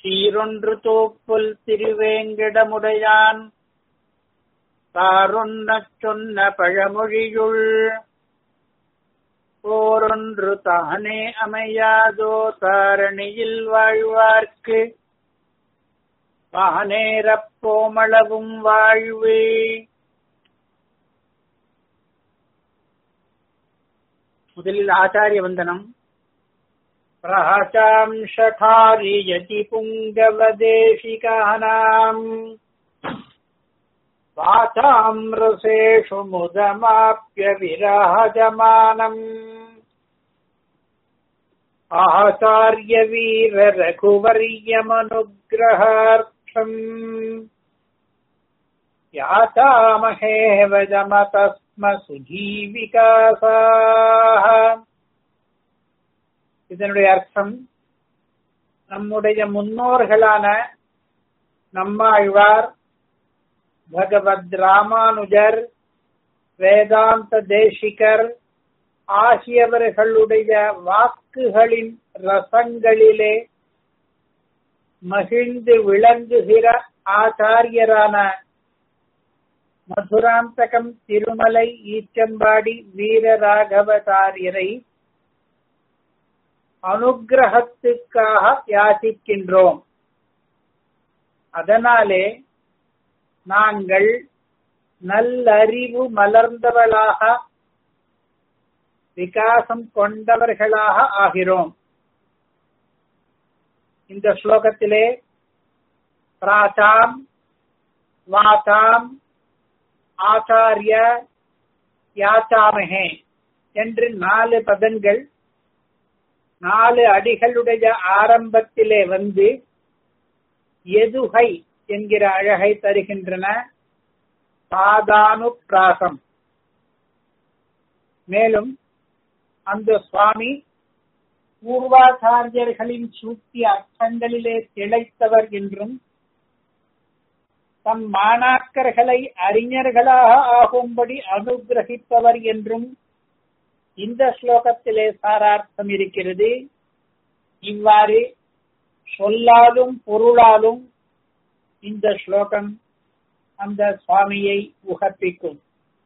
சீரொன்று தோப்புல் திருவேங்கிடமுடையான் தாரொன்னச் சொன்ன பழமொழியுள் போரொன்று தானே அமையாதோ தாரணியில் வாழ்வார்க்கு வானேரப் போமளவும் வாழ்வே முதலில் ஆச்சாரிய வந்தனம் प्राचाम् शठारियति पुङ्गवदेशिकानाम् वाचाम् रसेषु मुदमाप्य विराजमानम् आचार्यवीररघुवर्यमनुग्रहार्थम् यातामहे वजमतस्म सुजीविकासाः இதனுடைய அர்த்தம் நம்முடைய முன்னோர்களான நம்மாழ்வார் பகவத் ராமானுஜர் வேதாந்த தேசிகர் ஆகியவர்களுடைய வாக்குகளின் ரசங்களிலே மகிழ்ந்து விளங்குகிற ஆச்சாரியரான மதுராந்தகம் திருமலை ஈச்சம்பாடி வீரராகவதாரியரை அனுகிரகத்துக்காக யாசிக்கின்றோம் அதனாலே நாங்கள் நல்லறிவு மலர்ந்தவளாக விகாசம் கொண்டவர்களாக ஆகிறோம் இந்த ஸ்லோகத்திலே பிராச்சாம் வாசாம் ஆச்சாரிய யாச்சாமகே என்று நாலு பதங்கள் நாலு அடிகளுடைய ஆரம்பத்திலே வந்து எதுகை என்கிற அழகை தருகின்றன பாதானு பிராசம் மேலும் அந்த சுவாமி பூர்வாச்சாரியர்களின் சூட்டிய அர்த்தங்களிலே திளைத்தவர் என்றும் தம் மாணாக்கர்களை அறிஞர்களாக ஆகும்படி அனுகிரகிப்பவர் என்றும் இந்த ஸ்லோகத்திலே சாரார்த்தம் இருக்கிறது இவ்வாறு சொல்லாலும் பொருளாலும் இந்த ஸ்லோகம் அந்த சுவாமியை உகப்பிக்கும்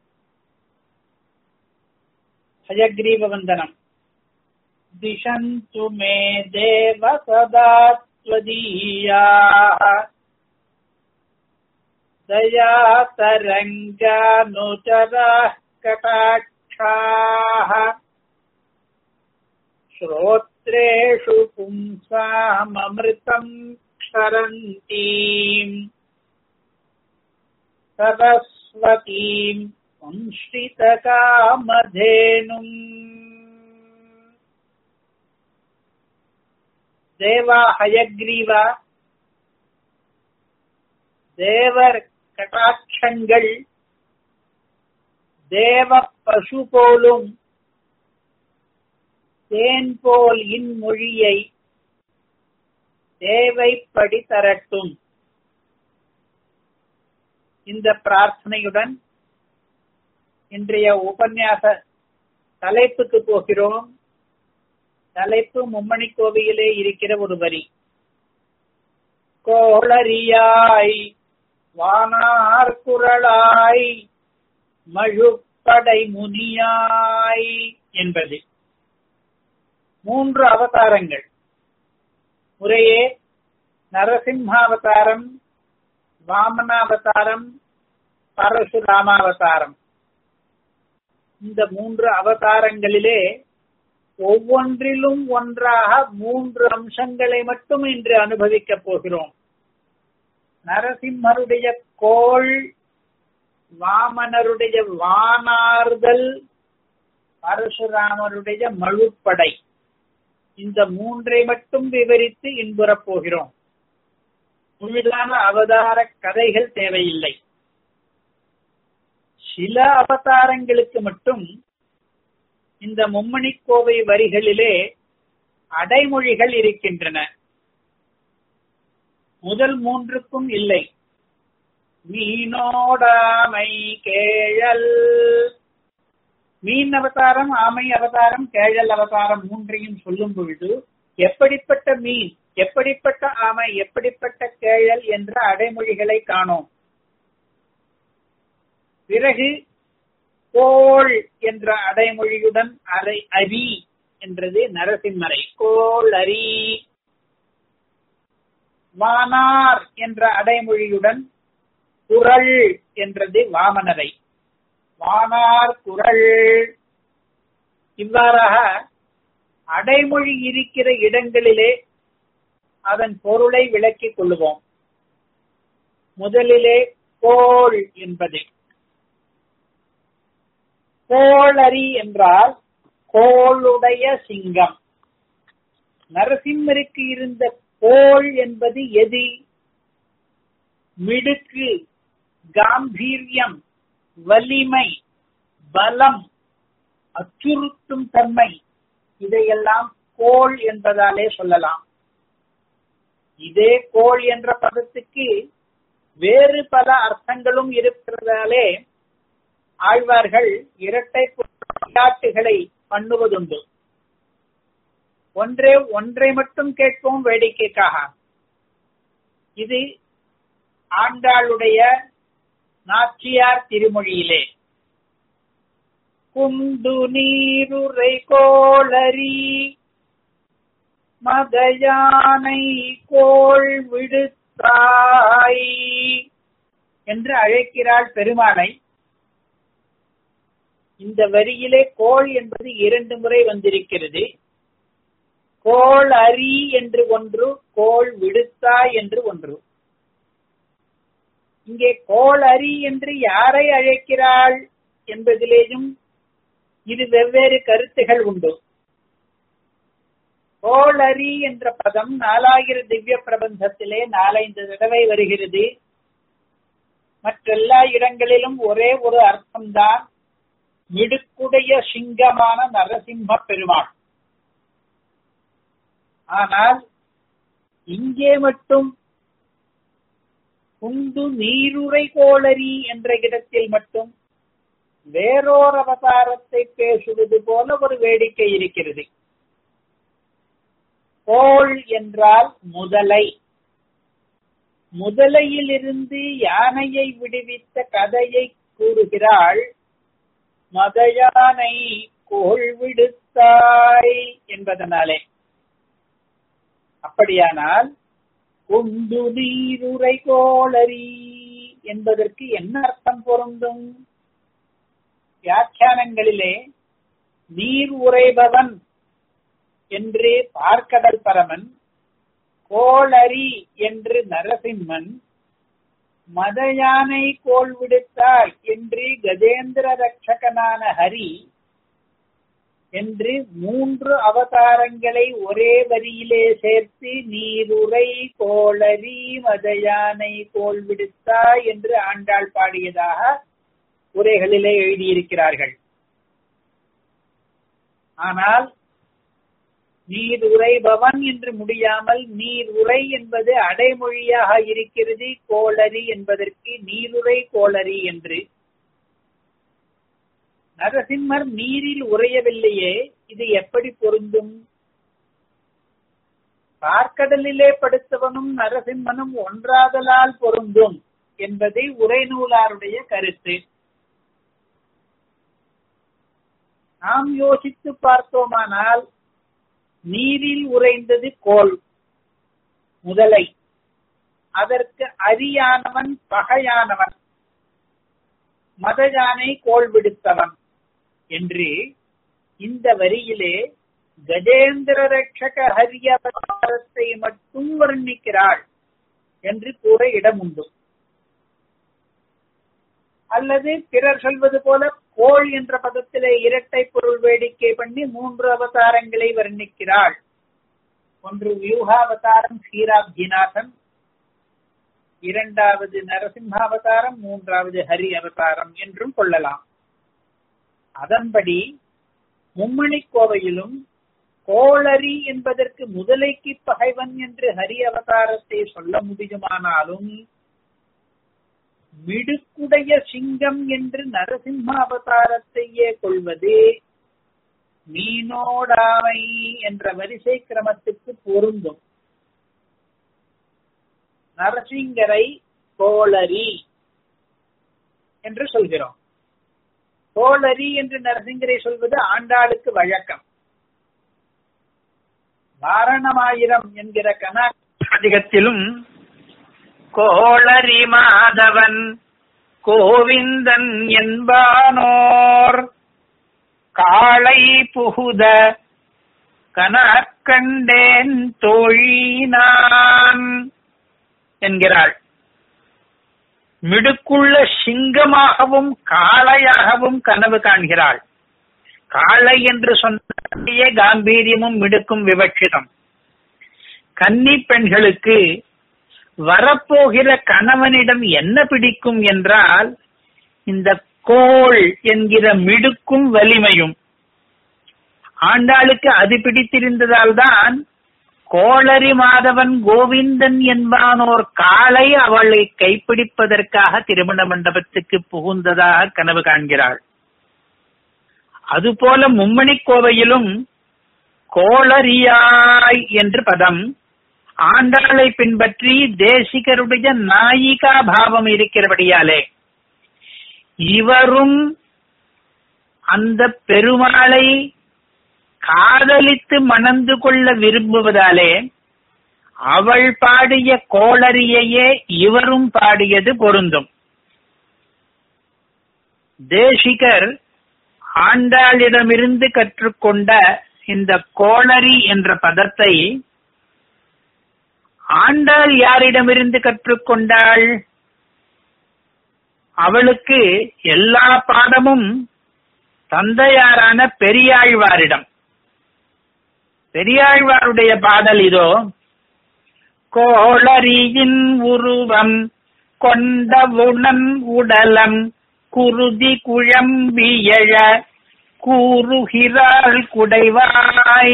ஹயக்ரீவ வந்தனம் திசந்து மே தேவ சதா त्वदीयाः दया तरङ्गानुचराः कटाक्षाः श्रोत्रेषु पुंसाममृतम् क्षरन्तीम् सरस्वतीम् संश्रितकामधेनुम् தேவா ஹயக்ரீவா தேவர் கடாட்சங்கள் தேவ பசு போலும் தேன் போல் இன்மொழியை தேவைப்படி தரட்டும் இந்த பிரார்த்தனையுடன் இன்றைய உபன்யாச தலைப்புக்கு போகிறோம் தலைப்பு மும்மணி கோவிலே இருக்கிற ஒரு வரி கோளரியாய் வானார் குரலாய் மழுப்படை முனியாய் என்பது மூன்று அவதாரங்கள் முறையே நரசிம்மாவதாரம் வாமனாவதாரம் பரசுராமாவதாரம் இந்த மூன்று அவதாரங்களிலே ஒவ்வொன்றிலும் ஒன்றாக மூன்று அம்சங்களை மட்டும் இன்று அனுபவிக்கப் போகிறோம் நரசிம்மருடைய கோள் வாமனருடைய வானார்தல் பரசுராமருடைய மழுப்படை இந்த மூன்றை மட்டும் விவரித்து இன்புறப் போகிறோம் முழுதான அவதார கதைகள் தேவையில்லை சில அவதாரங்களுக்கு மட்டும் இந்த மும்மணி கோவை வரிகளிலே அடைமொழிகள் இருக்கின்றன முதல் மூன்றுக்கும் இல்லை மீனோடாமை கேழல் மீன் அவதாரம் ஆமை அவதாரம் கேழல் அவதாரம் மூன்றையும் சொல்லும் பொழுது எப்படிப்பட்ட மீன் எப்படிப்பட்ட ஆமை எப்படிப்பட்ட கேழல் என்ற அடைமொழிகளை காணோம் பிறகு கோள் என்ற அடைமொழியுடன் அரை அரி என்றது நரசிம்மரை கோள் அரி வானார் என்ற அடைமொழியுடன் குரல் என்றது வாமனரை வானார் குரல் இவ்வாறாக அடைமொழி இருக்கிற இடங்களிலே அதன் பொருளை விளக்கிக் கொள்ளுவோம் முதலிலே கோள் என்பது கோளரி என்றால் கோளுடைய சிங்கம் நரசிம்மருக்கு இருந்த கோள் என்பது எது மிடுக்கு காம்பீரியம் வலிமை பலம் அச்சுறுத்தும் தன்மை இதையெல்லாம் கோள் என்பதாலே சொல்லலாம் இதே கோள் என்ற பதத்துக்கு வேறு பல அர்த்தங்களும் இருக்கிறதாலே ஆழ்வார்கள் இரட்டை விளையாட்டுகளை பண்ணுவதுண்டு ஒன்றே ஒன்றை மட்டும் கேட்போம் வேடிக்கைக்காக இது ஆண்டாளுடைய நாச்சியார் திருமொழியிலே குண்டு நீருரை கோளரி மதயானை கோள் விடுத்தாய் என்று அழைக்கிறாள் பெருமாளை இந்த வரியிலே கோள் என்பது இரண்டு முறை வந்திருக்கிறது கோள் அரி என்று ஒன்று கோள் விடுத்தாய் என்று ஒன்று இங்கே கோள் அரி என்று யாரை அழைக்கிறாள் என்பதிலேயும் இது வெவ்வேறு கருத்துகள் உண்டு கோளரி என்ற பதம் நாலாயிர திவ்ய பிரபந்தத்திலே நாலைந்து தடவை வருகிறது மற்றெல்லா இடங்களிலும் ஒரே ஒரு அர்த்தம்தான் மிடுக்குடைய சிங்கமான நரசிம்ம பெருமாள் ஆனால் இங்கே மட்டும் குண்டு நீருரை கோளரி என்ற இடத்தில் மட்டும் வேறோர் அவதாரத்தை பேசுவது போல ஒரு வேடிக்கை இருக்கிறது கோள் என்றால் முதலை முதலையிலிருந்து யானையை விடுவித்த கதையை கூறுகிறாள் மதயானை கோள் விடுத்தாய் என்பதனாலே அப்படியானால் குண்டு நீருரை கோளரி என்பதற்கு என்ன அர்த்தம் பொருந்தும் வியாக்கியானங்களிலே நீர் உரைபவன் என்று பார்க்கடல் பரமன் கோளரி என்று நரசிம்மன் மதயானை கோள் விடுத்தாய் என்று கஜேந்திர ரட்சகனான ஹரி என்று மூன்று அவதாரங்களை ஒரே வரியிலே சேர்த்து நீருரை கோளரி மதயானை கோள் விடுத்தாய் என்று ஆண்டாள் பாடியதாக உரைகளிலே எழுதியிருக்கிறார்கள் ஆனால் நீர் உரைபவன் என்று முடியாமல் நீர் உரை என்பது அடைமொழியாக இருக்கிறது கோளரி என்பதற்கு நீருரை கோளரி என்று நரசிம்மர் நீரில் உரையவில்லையே இது எப்படி பொருந்தும் பார்க்கடலிலே படுத்தவனும் நரசிம்மனும் ஒன்றாதலால் பொருந்தும் என்பதை உரைநூலாருடைய கருத்து நாம் யோசித்து பார்த்தோமானால் நீரில் உறைந்தது கோல் முதலை அதற்கு அரியானவன் பகையானவன் மதஜானை கோல் விடுத்தவன் என்று இந்த வரியிலே கஜேந்திர ரட்சக ஹரியவதாரத்தை மட்டும் வர்ணிக்கிறாள் என்று கூற இடம் உண்டு அல்லது பிறர் சொல்வது போல கோள் என்ற பதத்திலே இரட்டை பொருள் வேடிக்கை பண்ணி மூன்று அவதாரங்களை வர்ணிக்கிறாள் ஒன்று வியூகாவதாரம் ஸ்ரீராப்திநாதன் இரண்டாவது நரசிம்மாவதாரம் மூன்றாவது ஹரி அவதாரம் என்றும் கொள்ளலாம் அதன்படி மும்மணி கோவையிலும் கோளரி என்பதற்கு முதலைக்கு பகைவன் என்று ஹரி அவதாரத்தை சொல்ல முடியுமானாலும் மிடுக்குடைய சிங்கம் என்று நரசிம்ம அவதாரத்தையே கொள்வது மீனோடாமை என்ற வரிசை கிரமத்துக்கு பொருந்தும் நரசிங்கரை கோளரி என்று சொல்கிறோம் கோளரி என்று நரசிங்கரை சொல்வது ஆண்டாளுக்கு வழக்கம் வாரணமாயிரம் என்கிற கனாதிகத்திலும் கோளரி மாதவன் கோவிந்தன் என்பானோர் காளை புகுத கனக்கண்டேன் தோழினான் என்கிறாள் மிடுக்குள்ள சிங்கமாகவும் காளையாகவும் கனவு காண்கிறாள் காளை என்று சொன்ன காம்பீரியமும் மிடுக்கும் விவட்சிதம் கன்னி பெண்களுக்கு வரப்போகிற கணவனிடம் என்ன பிடிக்கும் என்றால் இந்த கோள் என்கிற மிடுக்கும் வலிமையும் ஆண்டாளுக்கு அது பிடித்திருந்ததால் தான் கோளரி மாதவன் கோவிந்தன் என்பானோர் காலை அவளை கைப்பிடிப்பதற்காக திருமண மண்டபத்துக்கு புகுந்ததாக கனவு காண்கிறாள் அதுபோல மும்மணி கோவையிலும் கோளரியாய் என்று பதம் ஆண்டாளை பின்பற்றி தேசிகருடைய நாயிகா பாவம் இருக்கிறபடியாலே இவரும் அந்த பெருமாளை காதலித்து மணந்து கொள்ள விரும்புவதாலே அவள் பாடிய கோளரியையே இவரும் பாடியது பொருந்தும் தேசிகர் ஆண்டாளிடமிருந்து கற்றுக்கொண்ட இந்த கோளரி என்ற பதத்தை ஆண்டாள் யாரிடமிருந்து கற்றுக்கொண்டாள் அவளுக்கு எல்லா பாடமும் தந்தையாரான பெரியாழ்வாரிடம் பெரியாழ்வாருடைய பாடல் இதோ கோளரியின் உருவம் கொண்டவுணன் உடலம் குருதி குழம்பியழ கூறுகிறாள் குடைவாய்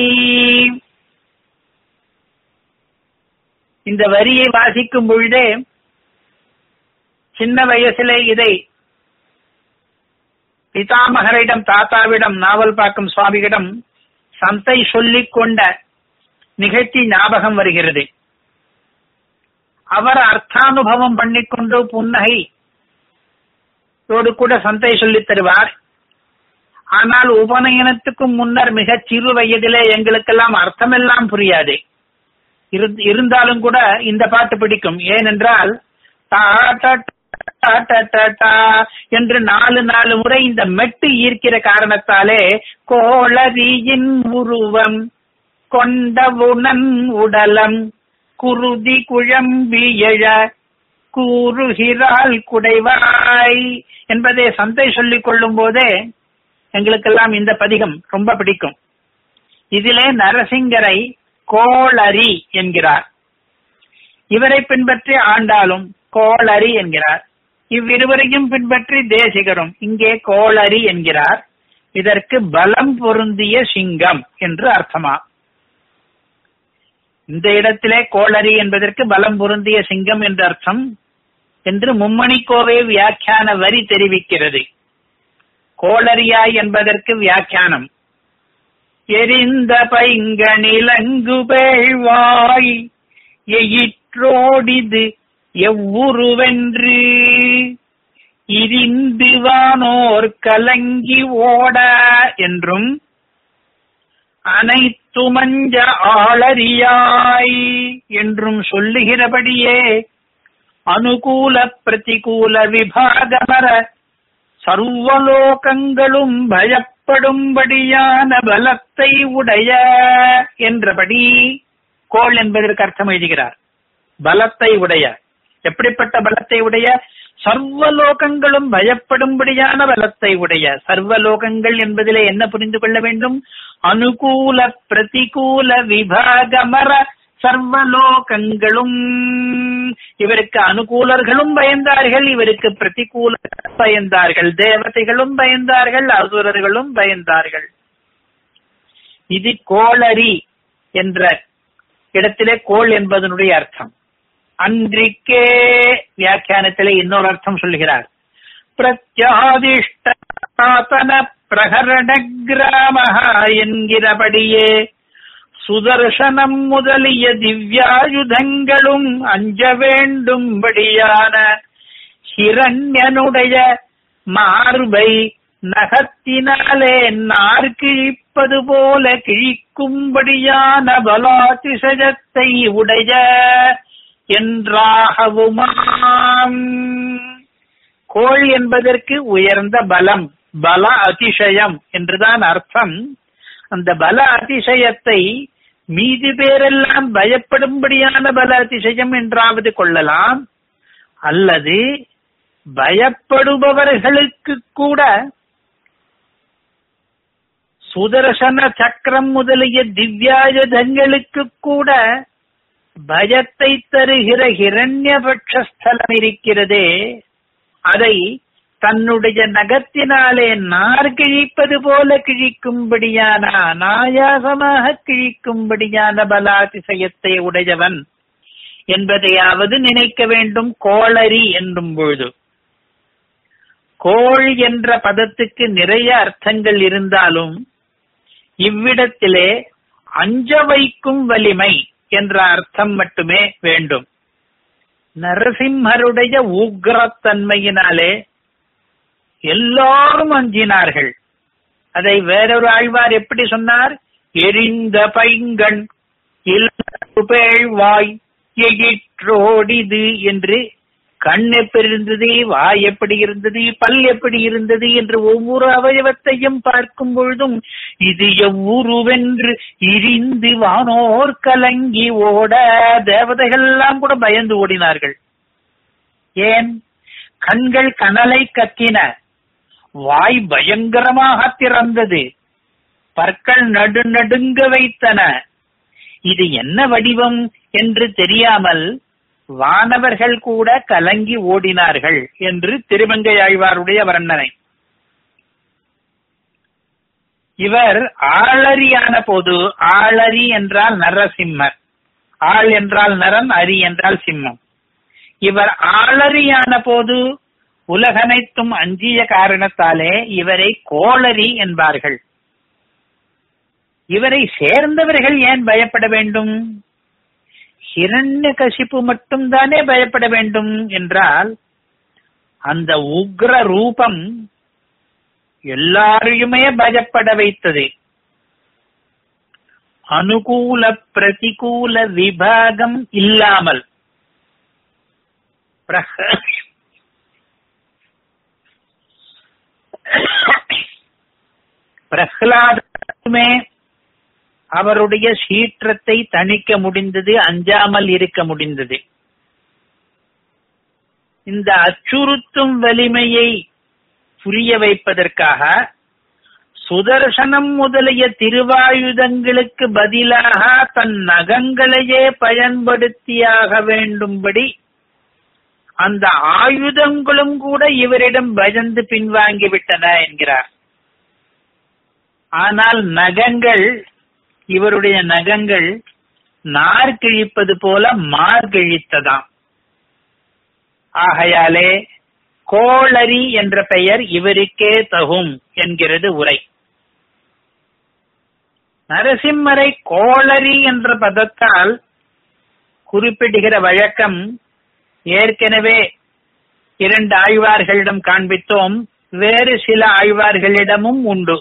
இந்த வரியை வாசிக்கும் பொழுதே சின்ன வயசிலே இதை பிதாமகரிடம் தாத்தாவிடம் நாவல் பாக்கும் சுவாமியிடம் சந்தை சொல்லிக் கொண்ட நிகழ்ச்சி ஞாபகம் வருகிறது அவர் அர்த்தானுபவம் பண்ணிக்கொண்டு புன்னகை ோடு கூட சந்தை சொல்லித் தருவார் ஆனால் உபநயனத்துக்கும் முன்னர் மிகச் சிறு வயதிலே எங்களுக்கெல்லாம் அர்த்தமெல்லாம் புரியாது இருந்தாலும் கூட இந்த பாட்டு பிடிக்கும் ஏனென்றால் என்று நாலு நாலு முறை இந்த மெட்டு ஈர்க்கிற காரணத்தாலே கோளரியின் உருவம் கொண்டவுணன் உடலம் குருதி குழம்பி எழ கூறுகிறாள் குடைவாய் என்பதை சந்தை சொல்லிக் கொள்ளும் போதே எங்களுக்கெல்லாம் இந்த பதிகம் ரொம்ப பிடிக்கும் இதிலே நரசிங்கரை கோளரி என்கிறார் இவரை பின்பற்றி ஆண்டாலும் கோளரி என்கிறார் இவ்விருவரையும் பின்பற்றி தேசிகரும் இங்கே கோளரி என்கிறார் இதற்கு பலம் பொருந்திய சிங்கம் என்று அர்த்தமா இந்த இடத்திலே கோளரி என்பதற்கு பலம் பொருந்திய சிங்கம் என்று அர்த்தம் என்று மும்மணிக்கோவே வியாக்கியான வரி தெரிவிக்கிறது கோளரியாய் என்பதற்கு வியாக்கியானம் எரிந்த பைங்கனிலங்கு பேழ்வாய் எயிற்றோடிது எவ்வுருவென்று இரிந்து வானோர் கலங்கி ஓட என்றும் அனைத்துமஞ்ச ஆளறியாய் என்றும் சொல்லுகிறபடியே அனுகூல பிரதிகூல விபாகமர சர்வலோகங்களும் பயப்படும்படியான பலத்தை உடைய என்றபடி கோள் என்பதற்கு அர்த்தம் எழுதுகிறார் பலத்தை உடைய எப்படிப்பட்ட பலத்தை உடைய சர்வலோகங்களும் பயப்படும்படியான பலத்தை உடைய சர்வலோகங்கள் என்பதிலே என்ன புரிந்து கொள்ள வேண்டும் அனுகூல பிரதிகூல விபாகமர சர்வலோகங்களும் இவருக்கு அனுகூலர்களும் பயந்தார்கள் இவருக்கு பிரதிகூல பயந்தார்கள் தேவதைகளும் பயந்தார்கள் அசுரர்களும் பயந்தார்கள் இது கோளரி என்ற இடத்திலே கோள் என்பதனுடைய அர்த்தம் அன்றிக்கே வியாக்கியானத்திலே இன்னொரு அர்த்தம் சொல்லுகிறார் பிரத்யாதிஷ்டாதன பிரகரண கிராமஹா என்கிறபடியே சுதர்சனம் முதலிய திவ்யாயுதங்களும் அஞ்ச வேண்டும்படியான ஹிரண்யனுடைய மார்பை நகத்தினாலே நார் கிழிப்பது போல கிழிக்கும்படியான பலாதிசயத்தை உடைய என்றாகவுமாம் கோள் என்பதற்கு உயர்ந்த பலம் பல அதிசயம் என்றுதான் அர்த்தம் அந்த பல அதிசயத்தை மீதி பேரெல்லாம் பயப்படும்படியான பல அதிசயம் என்றாவது கொள்ளலாம் அல்லது பயப்படுபவர்களுக்கு கூட சுதர்சன சக்கரம் முதலிய திவ்யாயுதங்களுக்கு கூட பயத்தை தருகிற ஹிரண்யபட்சஸ்தலம் இருக்கிறதே அதை தன்னுடைய நகத்தினாலே நார் கிழிப்பது போல கிழிக்கும்படியான அனாயாசமாக கிழிக்கும்படியான பலாதிசயத்தை உடையவன் என்பதையாவது நினைக்க வேண்டும் கோளரி என்னும் பொழுது கோள் என்ற பதத்துக்கு நிறைய அர்த்தங்கள் இருந்தாலும் இவ்விடத்திலே அஞ்ச வைக்கும் வலிமை என்ற அர்த்தம் மட்டுமே வேண்டும் நரசிம்மருடைய உக்ரத்தன்மையினாலே எல்லாரும் அஞ்சினார்கள் அதை வேறொரு ஆழ்வார் எப்படி சொன்னார் எரிந்த பைங்கண் பேழ்வாய் எகிற்றோடிது என்று கண் எப்படி இருந்தது வாய் எப்படி இருந்தது பல் எப்படி இருந்தது என்று ஒவ்வொரு அவயவத்தையும் பார்க்கும் பொழுதும் இது எவ்வுருவென்று இரிந்து வானோர் கலங்கி ஓட தேவதைகள் எல்லாம் கூட பயந்து ஓடினார்கள் ஏன் கண்கள் கனலை கத்தின வாய் பயங்கரமாக திறந்தது பற்கள் நடு நடுங்க வைத்தன இது என்ன வடிவம் என்று தெரியாமல் வானவர்கள் கூட கலங்கி ஓடினார்கள் என்று திருமங்கை ஆழ்வாருடைய வர்ணனை இவர் ஆளரியான போது ஆளரி என்றால் நரசிம்மர் ஆள் என்றால் நரன் அரி என்றால் சிம்மம் இவர் ஆளரியான போது உலகனைத்தும் அஞ்சிய காரணத்தாலே இவரை கோளரி என்பார்கள் இவரை சேர்ந்தவர்கள் ஏன் பயப்பட வேண்டும் ஹிரண்ய கசிப்பு மட்டும் தானே பயப்பட வேண்டும் என்றால் அந்த உக்ர ரூபம் எல்லாரையுமே பயப்பட வைத்தது அனுகூல பிரதிகூல விபாகம் இல்லாமல் பிரஹ்லாதமே அவருடைய சீற்றத்தை தணிக்க முடிந்தது அஞ்சாமல் இருக்க முடிந்தது இந்த அச்சுறுத்தும் வலிமையை புரிய வைப்பதற்காக சுதர்சனம் முதலிய திருவாயுதங்களுக்கு பதிலாக தன் நகங்களையே பயன்படுத்தியாக வேண்டும்படி அந்த ஆயுதங்களும் கூட இவரிடம் பயந்து பின்வாங்கிவிட்டன என்கிறார் ஆனால் நகங்கள் இவருடைய நகங்கள் நார் கிழிப்பது போல மார் கிழித்ததாம் ஆகையாலே கோளரி என்ற பெயர் இவருக்கே தகும் என்கிறது உரை நரசிம்மரை கோளரி என்ற பதத்தால் குறிப்பிடுகிற வழக்கம் ஏற்கனவே இரண்டு ஆழ்வார்களிடம் காண்பித்தோம் வேறு சில ஆழ்வார்களிடமும் உண்டு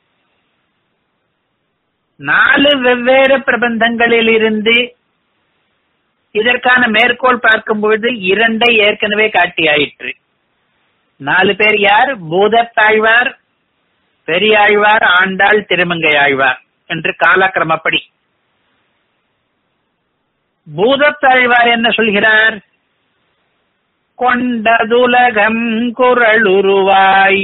நாலு வெவ்வேறு பிரபந்தங்களில் இருந்து இதற்கான மேற்கோள் பார்க்கும் பொழுது இரண்டை ஏற்கனவே காட்டியாயிற்று நாலு பேர் யார் பூதத்தாழ்வார் பெரியாழ்வார் ஆண்டாள் திருமங்கை ஆழ்வார் என்று காலக்கிரமப்படி பூதத்தாழ்வார் என்ன சொல்கிறார் கொண்டதுலகம் குரலுருவாய்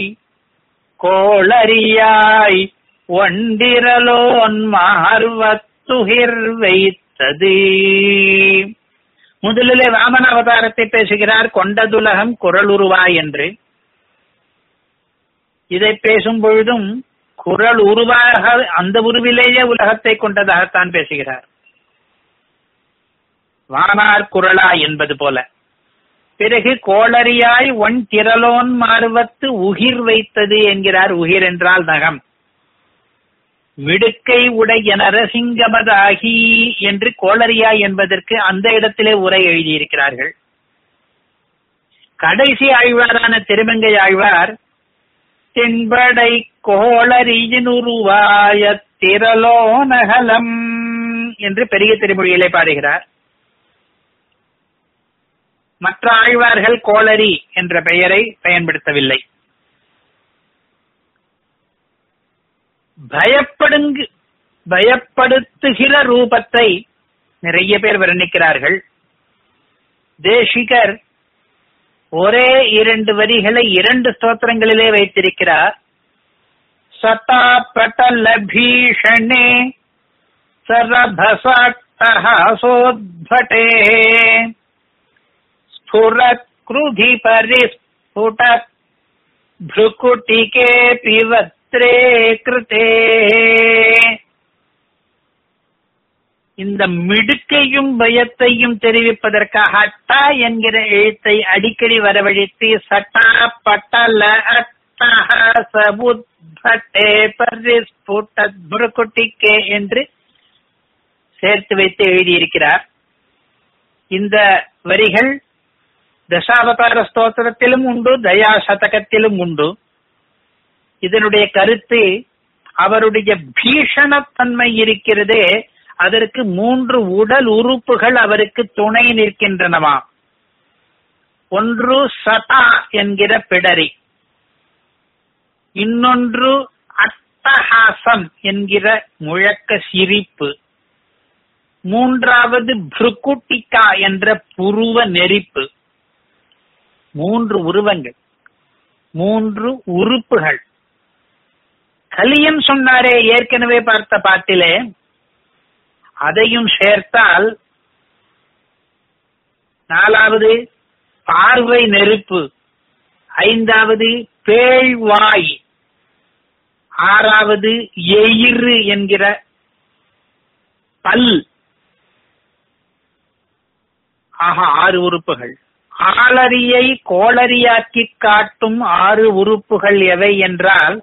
கோளரியாய் ஒண்டிரலோன் மார்வத்துகிர் வைத்தது முதலிலே வாமன அவதாரத்தை பேசுகிறார் கொண்டதுலகம் குரலுருவாய் என்று இதை பேசும் பொழுதும் குரல் உருவாக அந்த உருவிலேயே உலகத்தை கொண்டதாகத்தான் பேசுகிறார் வானார் குரலா என்பது போல பிறகு கோளரியாய் ஒன் திரளோன் மார்வத்து உகிர் வைத்தது என்கிறார் உகிர் என்றால் நகம் மிடுக்கை உடைய நரசிங்கமதாகி என்று கோளரியாய் என்பதற்கு அந்த இடத்திலே உரை எழுதியிருக்கிறார்கள் கடைசி ஆழ்வாரான திருமங்கை ஆழ்வார் தென்படை கோளரியினுருவாய திரலோனகலம் என்று பெரிய திருமொழியிலே பாடுகிறார் மற்ற ஆழ்வார்கள் கோளரி என்ற பெயரை பயன்படுத்தவில்லை பயப்படுங்கு பயப்படுத்துகிற ரூபத்தை நிறைய பேர் வர்ணிக்கிறார்கள் தேசிகர் ஒரே இரண்டு வரிகளை இரண்டு ஸ்தோத்திரங்களிலே வைத்திருக்கிறார் சதா பட்டல பீஷணே சரபசாட்டஹாசோத்பட்டே स्फुरत् क्रुधि परिस्फुटत् भ्रुकुटिके पिवत्रे कृते இந்த மிடுக்கையும் பயத்தையும் தெரிவிப்பதற்காக அட்டா என்கிற எழுத்தை அடிக்கடி வரவழைத்து சட்டா பட்டல அட்டஹ சபுத்பட்டே பரிஸ்புட்டத் புருக்குட்டிக்கே என்று சேர்த்து வைத்து எழுதியிருக்கிறார் இந்த வரிகள் தசாவதார ஸ்தோத்திரத்திலும் உண்டு தயா சதகத்திலும் உண்டு இதனுடைய கருத்து அவருடைய பீஷணத்தன்மை இருக்கிறதே அதற்கு மூன்று உடல் உறுப்புகள் அவருக்கு துணை நிற்கின்றனவா ஒன்று சதா என்கிற பிடரி இன்னொன்று அட்டஹாசம் என்கிற முழக்க சிரிப்பு மூன்றாவது புருக்குட்டிகா என்ற புருவ நெரிப்பு மூன்று உருவங்கள் மூன்று உறுப்புகள் கலியன் சொன்னாரே ஏற்கனவே பார்த்த பாட்டிலே அதையும் சேர்த்தால் நாலாவது பார்வை நெருப்பு ஐந்தாவது பேழ்வாய் ஆறாவது எயிறு என்கிற பல் ஆக ஆறு உறுப்புகள் ஆளரியை கோளரியாக்கி காட்டும் ஆறு உறுப்புகள் எவை என்றால்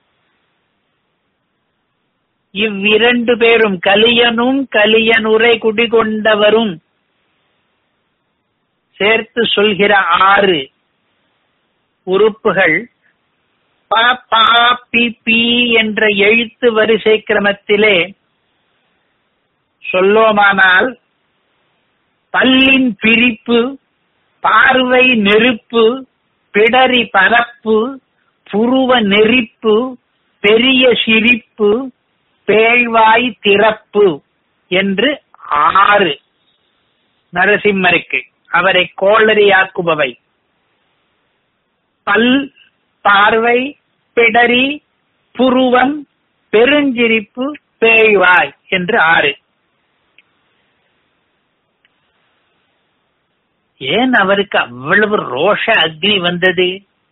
இவ்விரண்டு பேரும் கலியனும் கலியனுரை குடிகொண்டவரும் சேர்த்து சொல்கிற ஆறு உறுப்புகள் ப பா பி பி என்ற எழுத்து வரிசை கிரமத்திலே சொல்லோமானால் பல்லின் பிரிப்பு பார்வை நெருப்பு பிடரி பரப்பு புருவ நெறிப்பு பெரிய சிரிப்பு பேழ்வாய் திறப்பு என்று ஆறு நரசிம்மருக்கு அவரை கோளரியாக்குபவை பல் பார்வை பிடரி புருவம் பெருஞ்சிரிப்பு பேழ்வாய் என்று ஆறு ஏன் அவருக்கு அவ்வளவு ரோஷ அக்னி வந்தது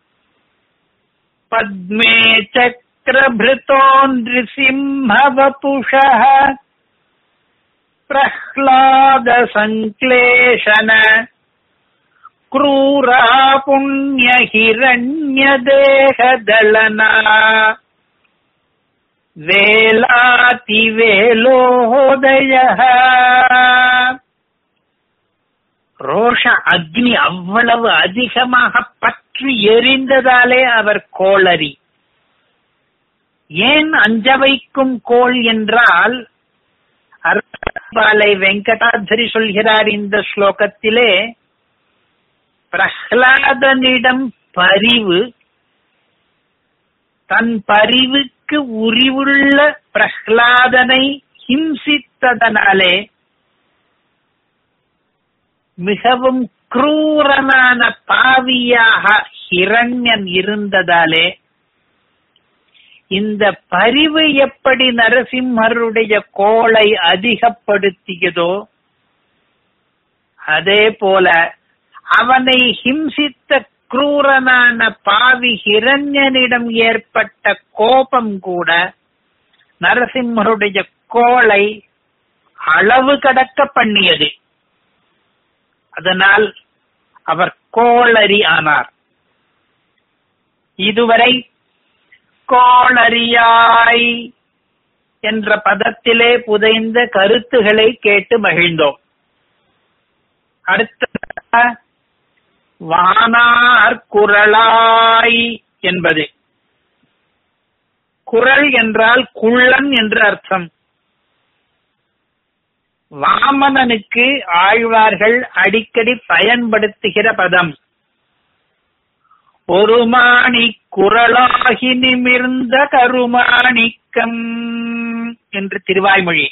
பத்மே சக்கரபிருத்தோ நிருசிம்ஹவபுஷ பிரஹ்லாத சங்க்லேஷன क्रूरा पुण्यहिरण्यदेहदलना வேலாதிவேலோதய ரோஷ அக்னி அவ்வளவு அதிகமாக பற்றி எரிந்ததாலே அவர் கோளரி ஏன் அஞ்ச வைக்கும் கோள் என்றால் அர்பாலை வெங்கடாதரி சொல்கிறார் இந்த ஸ்லோகத்திலே பிரஹ்லாதனிடம் பரிவு தன் பரிவுக்கு உரிவுள்ள பிரஹ்லாதனை ஹிம்சித்ததனாலே மிகவும் குரூரனான பாவியாக ஹிரண்யன் இருந்ததாலே இந்த பரிவு எப்படி நரசிம்மருடைய கோளை அதிகப்படுத்தியதோ அதே போல அவனை ஹிம்சித்த குரூரனான பாவி ஹிரண்யனிடம் ஏற்பட்ட கோபம் கூட நரசிம்மருடைய கோளை அளவு கடக்க பண்ணியது அதனால் அவர் கோளரி ஆனார் இதுவரை கோளரியாய் என்ற பதத்திலே புதைந்த கருத்துகளை கேட்டு மகிழ்ந்தோம் அடுத்த வானார் குரலாய் என்பது குரல் என்றால் குள்ளன் என்று அர்த்தம் வாமனனுக்கு ஆழ்வார்கள் அடிக்கடி பயன்படுத்துகிற பதம் ஒரு மாணி குரலாகி நிமிர்ந்த கருமாணிக்கம் என்று திருவாய்மொழி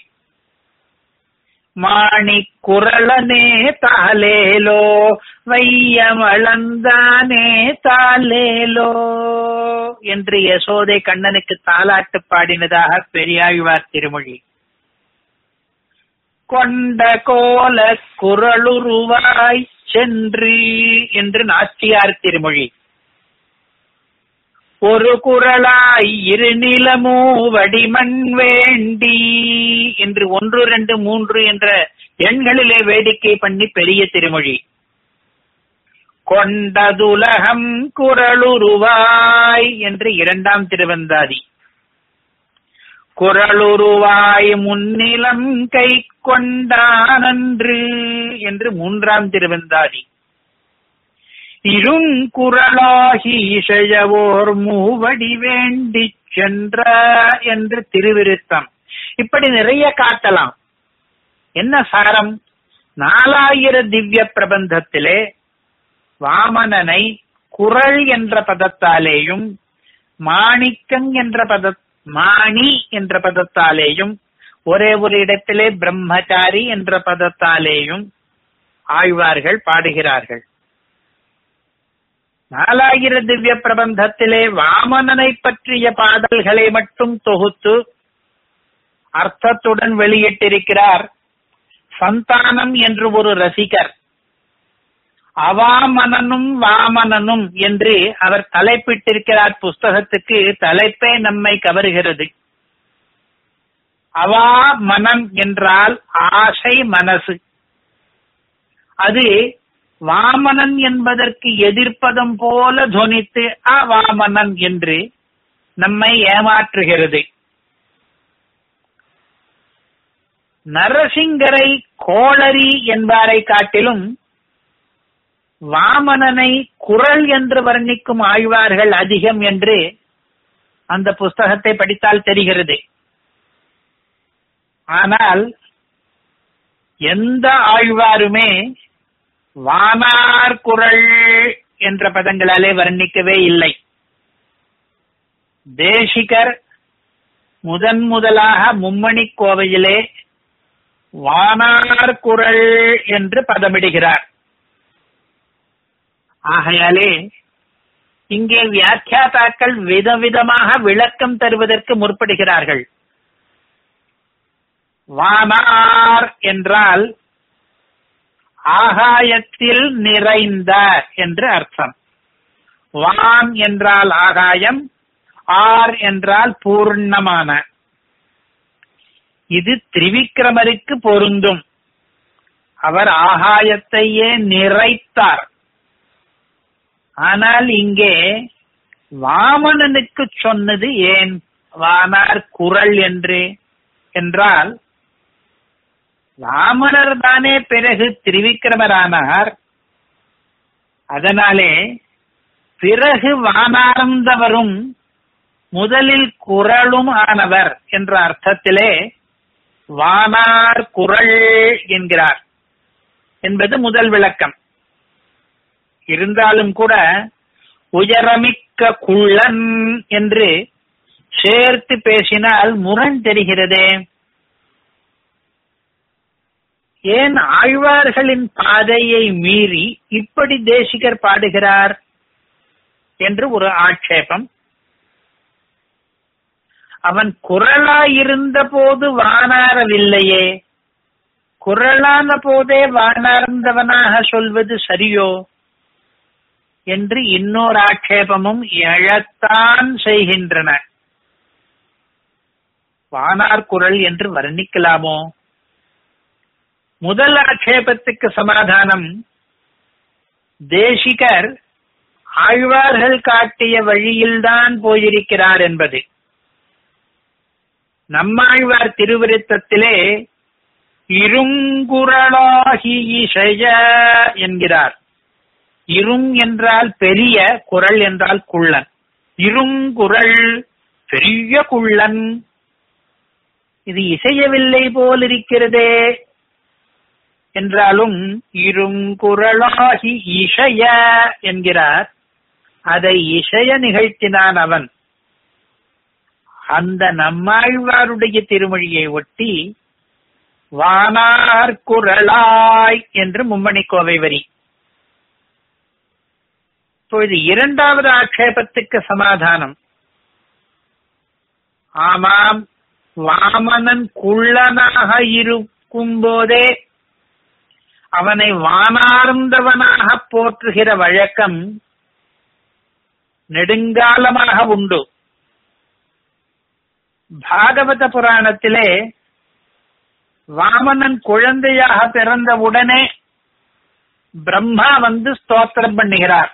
மாணி குரலனே தாலேலோ வையமளந்தானே தாலேலோ என்று யசோதை கண்ணனுக்கு தாலாட்டு பாடினதாக பெரியாழ்வார் திருமொழி கொண்ட கோல குரலுருவாய் சென்று என்று நாச்சியார் திருமொழி ஒரு குரலாய் இரு நிலமோ வடிமண் வேண்டி என்று ஒன்று ரெண்டு மூன்று என்ற எண்களிலே வேடிக்கை பண்ணி பெரிய திருமொழி கொண்டதுலகம் குரலுருவாய் என்று இரண்டாம் திருவந்தாதி குரலுருவாய் முன்னிலம் கை கொண்டானன்று என்று மூன்றாம் திருவந்தாதி இருங்குரலாகி இசையவோர் மூவடி வேண்டி சென்ற என்று திருவிருத்தம் இப்படி நிறைய காட்டலாம் என்ன சாரம் நாலாயிர திவ்ய பிரபந்தத்திலே வாமனனை குரல் என்ற பதத்தாலேயும் மாணிக்கம் என்ற பத மாணி என்ற பதத்தாலேயும் ஒரே ஒரு இடத்திலே பிரம்மச்சாரி என்ற பதத்தாலேயும் ஆழ்வார்கள் பாடுகிறார்கள் நாலாயிர திவ்ய பிரபந்தத்திலே வாமனனை பற்றிய பாடல்களை மட்டும் தொகுத்து அர்த்தத்துடன் வெளியிட்டிருக்கிறார் சந்தானம் என்று ஒரு ரசிகர் அவாமனனும் வாமனனும் என்று அவர் தலைப்பிட்டிருக்கிறார் புஸ்தகத்துக்கு தலைப்பே நம்மை கவருகிறது அவா மனம் என்றால் ஆசை மனசு அது வாமனன் என்பதற்கு எதிர்ப்பதம் போல துவனித்து அவாமனன் என்று நம்மை ஏமாற்றுகிறது நரசிங்கரை கோளரி என்பாரை காட்டிலும் வாமனனை குரல் என்று வர்ணிக்கும் ஆழ்வார்கள் அதிகம் என்று அந்த புஸ்தகத்தை படித்தால் தெரிகிறது ஆனால் எந்த ஆழ்வாருமே வானார் குரல் என்ற பதங்களாலே வர்ணிக்கவே இல்லை தேசிகர் முதன் முதலாக மும்மணி கோவையிலே வானார் குரல் என்று பதமிடுகிறார் ஆகையாலே இங்கே வியாக்கியாதாக்கள் விதவிதமாக விளக்கம் தருவதற்கு முற்படுகிறார்கள் வானார் என்றால் ஆகாயத்தில் நிறைந்த என்று அர்த்தம் வான் என்றால் ஆகாயம் ஆர் என்றால் பூர்ணமான இது திரிவிக்ரமருக்கு பொருந்தும் அவர் ஆகாயத்தையே நிறைத்தார் ஆனால் இங்கே வாமனனுக்கு சொன்னது ஏன் வானார் குரல் என்று என்றால் வாமனர் தானே பிறகு திரிவிக்ரமரானார் அதனாலே பிறகு வானார்ந்தவரும் முதலில் குரலும் ஆனவர் என்ற அர்த்தத்திலே வானார் குரல் என்கிறார் என்பது முதல் விளக்கம் இருந்தாலும் கூட உயரமிக்க குள்ளன் என்று சேர்த்து பேசினால் முரண் தெரிகிறதே ஏன் ஆழ்வார்களின் பாதையை மீறி இப்படி தேசிகர் பாடுகிறார் என்று ஒரு ஆட்சேபம் அவன் குரலாயிருந்த போது வானாரவில்லையே குரலான போதே வானார்ந்தவனாக சொல்வது சரியோ என்று இன்னொரு ஆட்சேபமும் எழத்தான் செய்கின்றன வானார் குரல் என்று வர்ணிக்கலாமோ முதல் ஆட்சேபத்துக்கு சமாதானம் தேசிகர் ஆழ்வார்கள் காட்டிய வழியில்தான் போயிருக்கிறார் என்பது நம்மாழ்வார் திருவிருத்தத்திலே இருங்குரலாகி இசைய என்கிறார் இரும் என்றால் பெரிய குரல் என்றால் குள்ளன் இருங்குரல் பெரிய குள்ளன் இது இசையவில்லை போலிருக்கிறதே என்றாலும் இருங்குரலாகி இசைய என்கிறார் அதை இசைய நிகழ்த்தினான் அவன் அந்த நம்மாழ்வாருடைய திருமொழியை ஒட்டி வானார் குரலாய் என்று மும்மணி கோவை வரி இப்பொழுது இரண்டாவது ஆட்சேபத்துக்கு சமாதானம் ஆமாம் வாமனன் குள்ளனாக இருக்கும் போதே அவனை வானார்ந்தவனாக போற்றுகிற வழக்கம் நெடுங்காலமாக உண்டு பாகவத புராணத்திலே வாமனன் குழந்தையாக பிறந்த உடனே பிரம்மா வந்து ஸ்தோத்திரம் பண்ணுகிறார்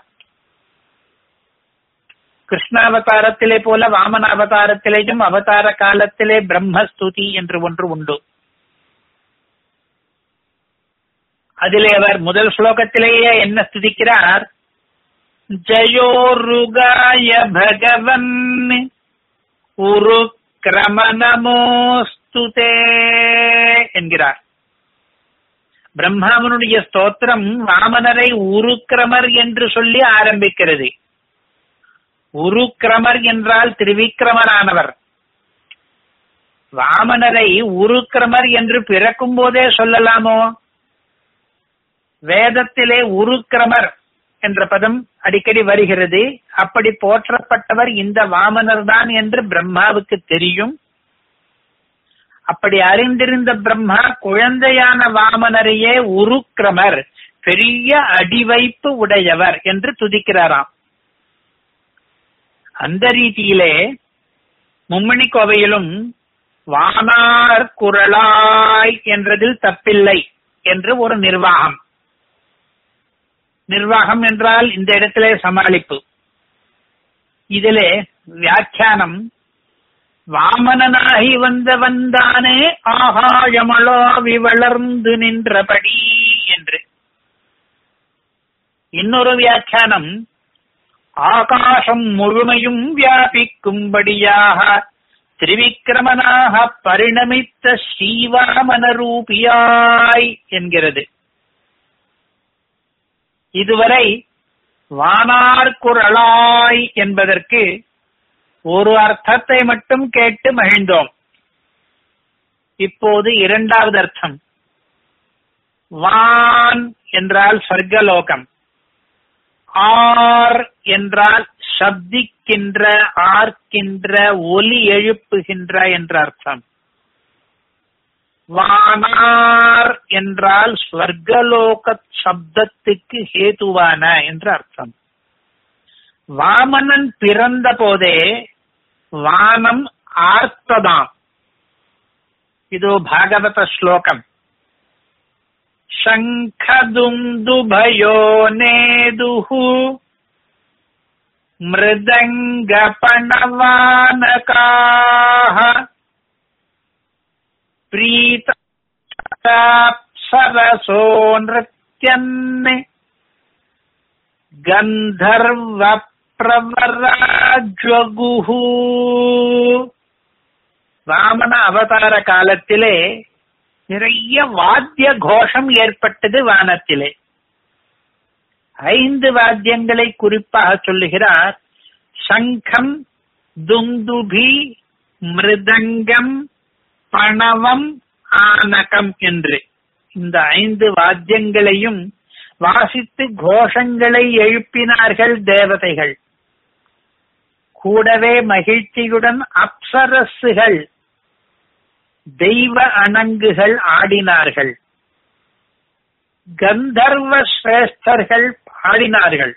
கிருஷ்ணாவதாரத்திலே போல வாமன அவதாரத்திலேயும் அவதார காலத்திலே பிரம்மஸ்துதி என்று ஒன்று உண்டு அதிலே அவர் முதல் ஸ்லோகத்திலேயே என்ன ஸ்துதிக்கிறார் ஜயோருகாய பகவன் உரு கிரமநமோஸ்துதே என்கிறார் பிரம்மாவனுடைய ஸ்தோத்திரம் வாமனரை உருக்கிரமர் என்று சொல்லி ஆரம்பிக்கிறது உருக்கிரமர் என்றால் திருவிக்கிரமரானவர் வாமனரை உருக்கிரமர் என்று பிறக்கும் போதே சொல்லலாமோ வேதத்திலே உருக்கிரமர் என்ற பதம் அடிக்கடி வருகிறது அப்படி போற்றப்பட்டவர் இந்த வாமனர் தான் என்று பிரம்மாவுக்கு தெரியும் அப்படி அறிந்திருந்த பிரம்மா குழந்தையான வாமனரையே உருக்கிரமர் பெரிய அடிவைப்பு உடையவர் என்று துதிக்கிறாராம் அந்த ரீதியிலே மும்மணி கோவையிலும் வானார் குரலாய் என்றதில் தப்பில்லை என்று ஒரு நிர்வாகம் நிர்வாகம் என்றால் இந்த இடத்திலே சமாளிப்பு இதிலே வியாக்கியானம் வாமனனாகி வந்தவன் தானே ஆகாயமளாவி வளர்ந்து நின்றபடி என்று இன்னொரு வியாக்கியானம் ஆகாசம் முழுமையும் வியாபிக்கும்படியாக திரிவிக்கிரமனாக பரிணமித்த ஸ்ரீவாமன ரூபியாய் என்கிறது இதுவரை வானார் குரலாய் என்பதற்கு ஒரு அர்த்தத்தை மட்டும் கேட்டு மகிழ்ந்தோம் இப்போது இரண்டாவது அர்த்தம் வான் என்றால் சொர்க்கலோகம் ஆர் என்றால் சப்திக்கின்ற ஆர்க்கின்ற ஒலி எழுப்புகின்ற என்ற அர்த்தம் வானார் என்றால் ஸ்வர்கலோக சப்தத்துக்கு ஹேதுவான என்ற அர்த்தம் வாமனன் பிறந்த போதே வானம் ஆர்த்ததாம் இது பாகவத ஸ்லோகம் शङ्खदुन्दुभयो नेदुः मृदङ्गपणवानकाः प्रीताप्सरसो नृत्यन् கந்தர்வ வாமன அவதார காலத்திலே நிறைய வாத்திய கோஷம் ஏற்பட்டது வானத்திலே ஐந்து வாத்தியங்களை குறிப்பாக சொல்லுகிறார் சங்கம் துந்துபி மிருதங்கம் பணவம் ஆனகம் என்று இந்த ஐந்து வாத்தியங்களையும் வாசித்து கோஷங்களை எழுப்பினார்கள் தேவதைகள் கூடவே மகிழ்ச்சியுடன் அப்சரசுகள் தெய்வ அணங்குகள் ஆடினார்கள் கந்தர்வ சிரேஷ்டர்கள் பாடினார்கள்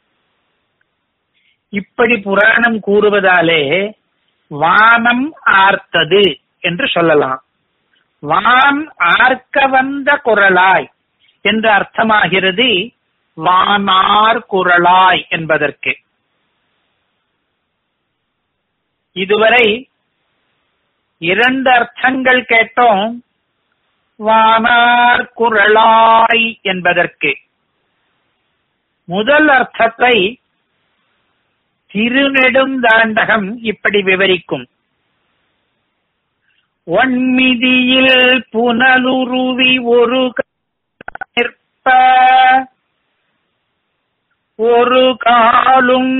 இப்படி புராணம் கூறுவதாலே வானம் ஆர்த்தது என்று சொல்லலாம் வான் ஆர்க்க வந்த குரலாய் என்று அர்த்தமாகிறது வானார் குரலாய் என்பதற்கு இதுவரை இரண்டு அர்த்தங்கள் கேட்டோம் வானார் குரலாய் என்பதற்கு முதல் அர்த்தத்தை திருநெடுந்தாண்டகம் இப்படி விவரிக்கும் ஒன்மிதியில் புனலுருவி ஒரு நிற்ப ஒரு காலும்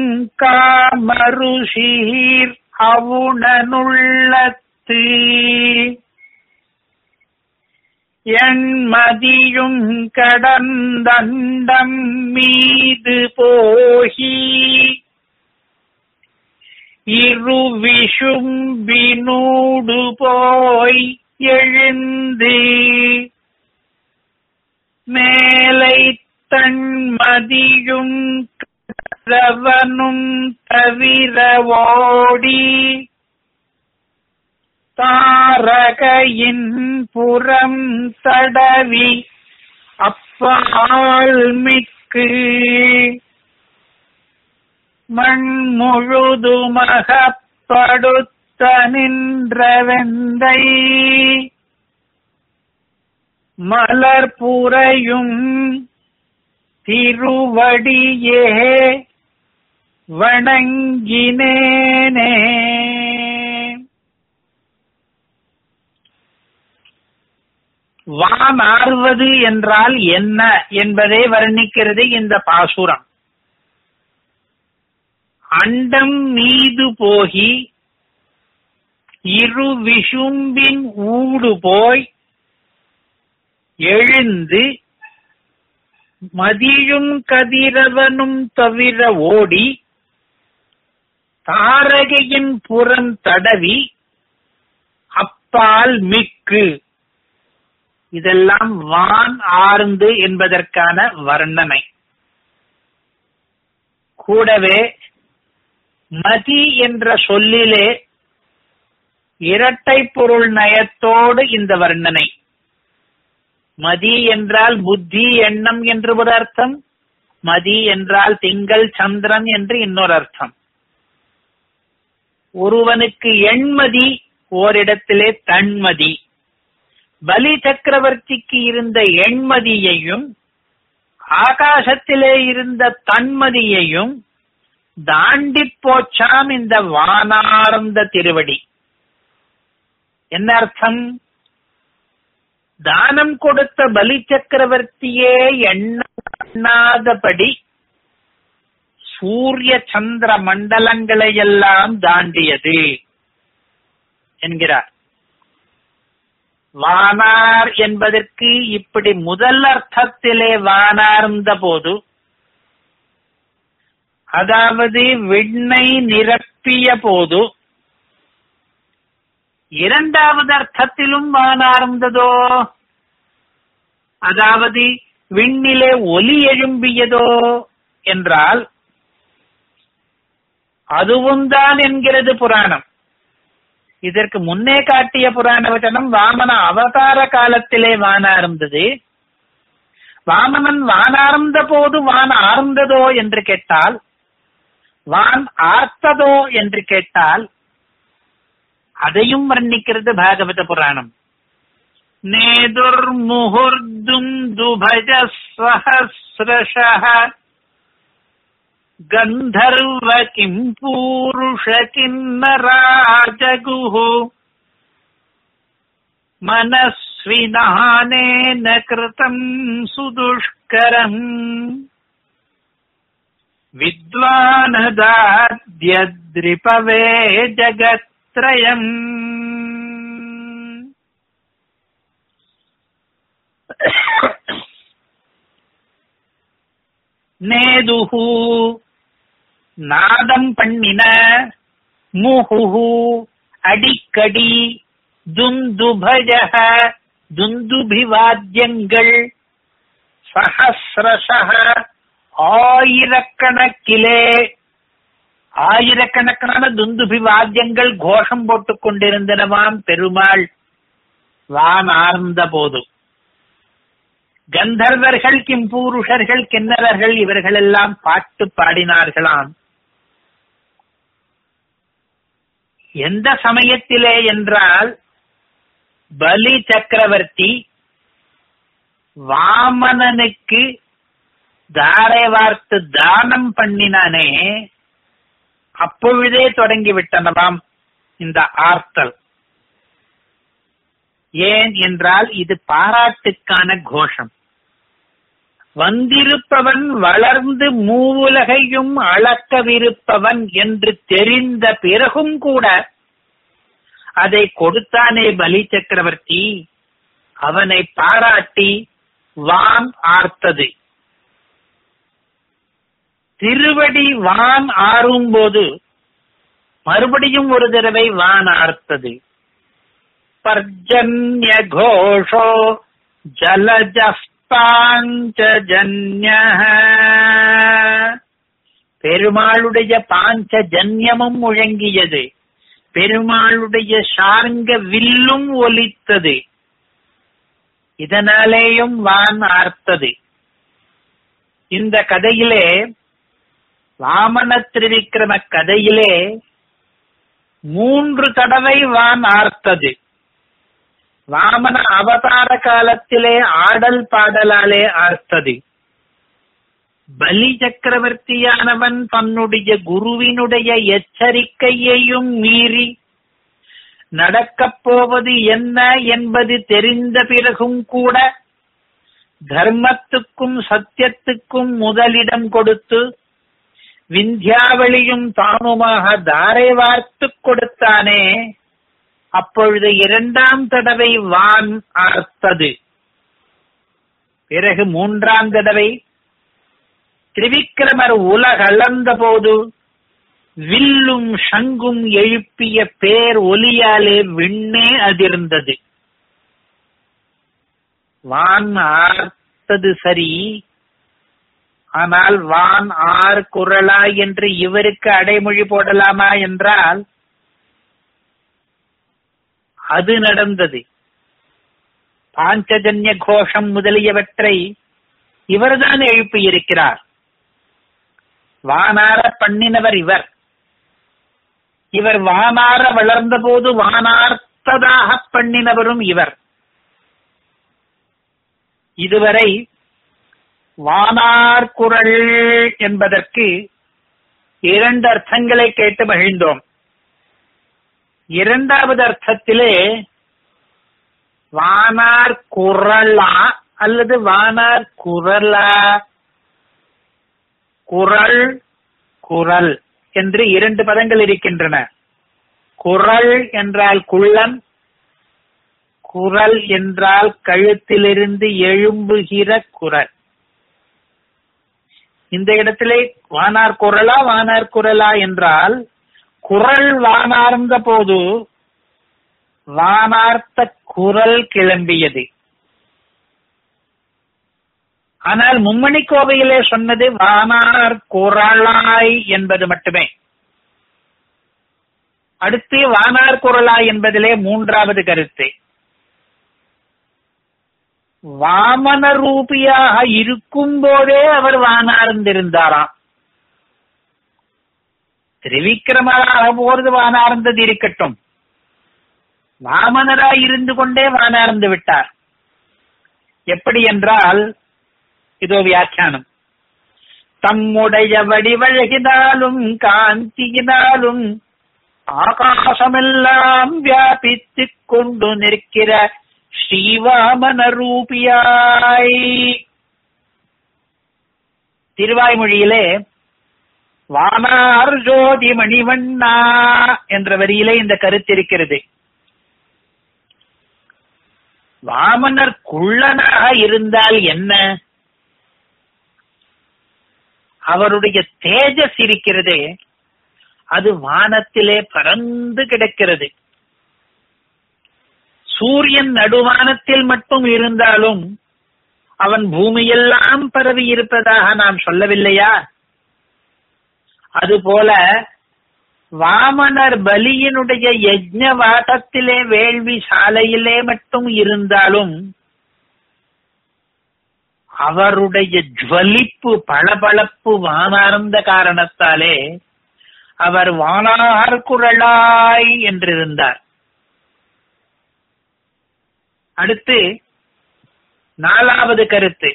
காமருஷீர் அவுணனுள்ளத்து எண்மதியும் கடந்தண்டம் மீது போகி இருவிஷும்பினூடு போய் எழுந்து மேலை தன்மதியும் கரவனும் தவிர ஓடி தாரகையின் புறம் தடவி அப்பால் மிக்கு மண் முழுதுமகப்படுத்த நின்ற வெந்தை மலர் புரையும் திருவடியே வணங்கினேனே வானார்வது என்றால் என்ன என்பதை வர்ணிக்கிறது இந்த பாசுரம் அண்டம் மீது போகி இரு விஷும்பின் ஊடு போய் எழுந்து மதியும் கதிரவனும் தவிர ஓடி தாரகையின் புறம் தடவி அப்பால் மிக்கு இதெல்லாம் வான் ஆர்ந்து என்பதற்கான வர்ணனை கூடவே மதி என்ற சொல்லிலே இரட்டை பொருள் நயத்தோடு இந்த வர்ணனை மதி என்றால் புத்தி எண்ணம் என்று ஒரு அர்த்தம் மதி என்றால் திங்கள் சந்திரன் என்று இன்னொரு அர்த்தம் ஒருவனுக்கு எண்மதி ஓரிடத்திலே தன்மதி பலி சக்கரவர்த்திக்கு இருந்த எண்மதியையும் ஆகாசத்திலே இருந்த தன்மதியையும் தாண்டி போச்சாம் இந்த வானார்ந்த திருவடி என்ன அர்த்தம் தானம் கொடுத்த பலி சக்கரவர்த்தியே எண்ணாதபடி சூரிய சந்திர மண்டலங்களை எல்லாம் தாண்டியது என்கிறார் வானார் என்பதற்கு இப்படி முதல் அர்த்தத்திலே வானார்ந்த போது அதாவது விண்ணை நிரப்பிய போது இரண்டாவது அர்த்தத்திலும் வானார்ந்ததோ அதாவது விண்ணிலே ஒலி எழும்பியதோ என்றால் அதுவும் தான் என்கிறது புராணம் இதற்கு முன்னே காட்டிய புராண வச்சனம் வாமன அவதார காலத்திலே வானார்ந்தது வாமனன் வானார்ந்த போது வான் ஆர்ந்ததோ என்று கேட்டால் வான் ஆர்த்ததோ என்று கேட்டால் அதையும் வர்ணிக்கிறது பாகவத புராணம் நேதுர் முகுர்தும் துபஜ சஹசிரஷ गन्धर्व किम् पूरुष किन्नराजगुः मनस्विनानेन कृतम् सुदुष्करम् विद्वानदाद्यद्रिपवे जगत्त्रयम् நேதுஹு நாதம் பண்ணின முஹுஹு அடிக்கடி துந்துபஜக துந்துபிவாத்தியங்கள் சஹசிரசக ஆயிரக்கணக்கிலே ஆயிரக்கணக்கான துந்துபி வாத்தியங்கள் கோஷம் போட்டுக் கொண்டிருந்தனவாம் பெருமாள் வான் ஆர்ந்த போது கந்தர்வர்கள் கிம்பூருஷர்கள் கிண்ணறர்கள் இவர்களெல்லாம் பாட்டு பாடினார்களாம் எந்த சமயத்திலே என்றால் பலி சக்கரவர்த்தி வாமனனுக்கு தாரை வார்த்து தானம் பண்ணினானே அப்பொழுதே தொடங்கி விட்டனவாம் இந்த ஆர்த்தல் ஏன் என்றால் இது பாராட்டுக்கான கோஷம் வந்திருப்பவன் வளர்ந்து மூவுலகையும் அளக்கவிருப்பவன் என்று தெரிந்த பிறகும் கூட அதை கொடுத்தானே பலி சக்கரவர்த்தி அவனை பாராட்டி வான் ஆர்த்தது திருவடி வான் ஆறும்போது மறுபடியும் ஒரு தடவை வான் ஆர்த்தது பர்ஜன்ய கோஷோ ஜலஜஸ்பாஞ்சஜன்ய பெருமாளுடைய பாஞ்சஜன்யமும் முழங்கியது பெருமாளுடைய சார்ங்க வில்லும் ஒலித்தது இதனாலேயும் வான் ஆர்த்தது இந்த கதையிலே வாமன திரிவிக்ரம கதையிலே மூன்று தடவை வான் ஆர்த்தது வாமன அவதார காலத்திலே ஆடல் பாடலாலே ஆர்த்தது பலி சக்கரவர்த்தியானவன் தன்னுடைய குருவினுடைய எச்சரிக்கையையும் மீறி நடக்கப் போவது என்ன என்பது தெரிந்த பிறகும் கூட தர்மத்துக்கும் சத்தியத்துக்கும் முதலிடம் கொடுத்து விந்தியாவளியும் தானுமாக தாரை வார்த்து கொடுத்தானே அப்பொழுது இரண்டாம் தடவை வான் ஆர்த்தது பிறகு மூன்றாம் தடவை திரிவிக்கிரமர் உலகளந்த போது வில்லும் சங்கும் எழுப்பிய பேர் ஒலியாலே விண்ணே அதிர்ந்தது வான் ஆர்த்தது சரி ஆனால் வான் ஆர் குரலா என்று இவருக்கு அடைமொழி போடலாமா என்றால் அது நடந்தது பாஞ்சஜன்ய கோஷம் முதலியவற்றை இவர்தான் எழுப்பியிருக்கிறார் வானார பண்ணினவர் இவர் இவர் வானார வளர்ந்த போது வானார்த்ததாக பண்ணினவரும் இவர் இதுவரை வானார் குரல் என்பதற்கு இரண்டு அர்த்தங்களை கேட்டு மகிழ்ந்தோம் இரண்டாவது அர்த்தத்திலே வானார் குரலா அல்லது வானார் குரலா குரல் குரல் என்று இரண்டு பதங்கள் இருக்கின்றன குரல் என்றால் குள்ளன் குரல் என்றால் கழுத்திலிருந்து எழும்புகிற குரல் இந்த இடத்திலே வானார் குரலா வானார் குரலா என்றால் குரல் வானார்ந்த போது வானார்த்த குரல் கிளம்பியது ஆனால் மும்மணி கோவையிலே சொன்னது வானார் குரலாய் என்பது மட்டுமே அடுத்து வானார் குரலாய் என்பதிலே மூன்றாவது கருத்து வாமன ரூபியாக இருக்கும் போதே அவர் வானார்ந்திருந்தாராம் திரிவிக்கிரமராக போறது வானார்ந்தது இருக்கட்டும் வாமனராய் இருந்து கொண்டே வானார்ந்து விட்டார் எப்படி என்றால் இதோ வியாக்கியானம் தம்முடைய வடிவழகினாலும் காந்தியினாலும் ஆகாசமெல்லாம் வியாபித்துக் கொண்டு நிற்கிற ஸ்ரீவாமன ரூபியாய் திருவாய்மொழியிலே வானார் ஜோதி மணிவண்ணா என்ற வரியிலே இந்த கருத்து இருக்கிறது வாமனர் குள்ளனாக இருந்தால் என்ன அவருடைய தேஜஸ் இருக்கிறதே அது வானத்திலே பறந்து கிடக்கிறது சூரியன் நடுவானத்தில் மட்டும் இருந்தாலும் அவன் பூமியெல்லாம் பரவி இருப்பதாக நாம் சொல்லவில்லையா அதுபோல வாமனர் பலியினுடைய யஜ்ஞ வாட்டத்திலே வேள்வி சாலையிலே மட்டும் இருந்தாலும் அவருடைய ஜுவலிப்பு பளபளப்பு வானார்ந்த காரணத்தாலே அவர் வானார் குரலாய் என்றிருந்தார் அடுத்து நாலாவது கருத்து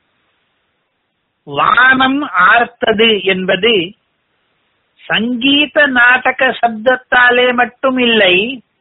வானம் ஆர்த்தது என்பது சங்கீத நாடக சப்தத்தாலே மட்டும் இல்லை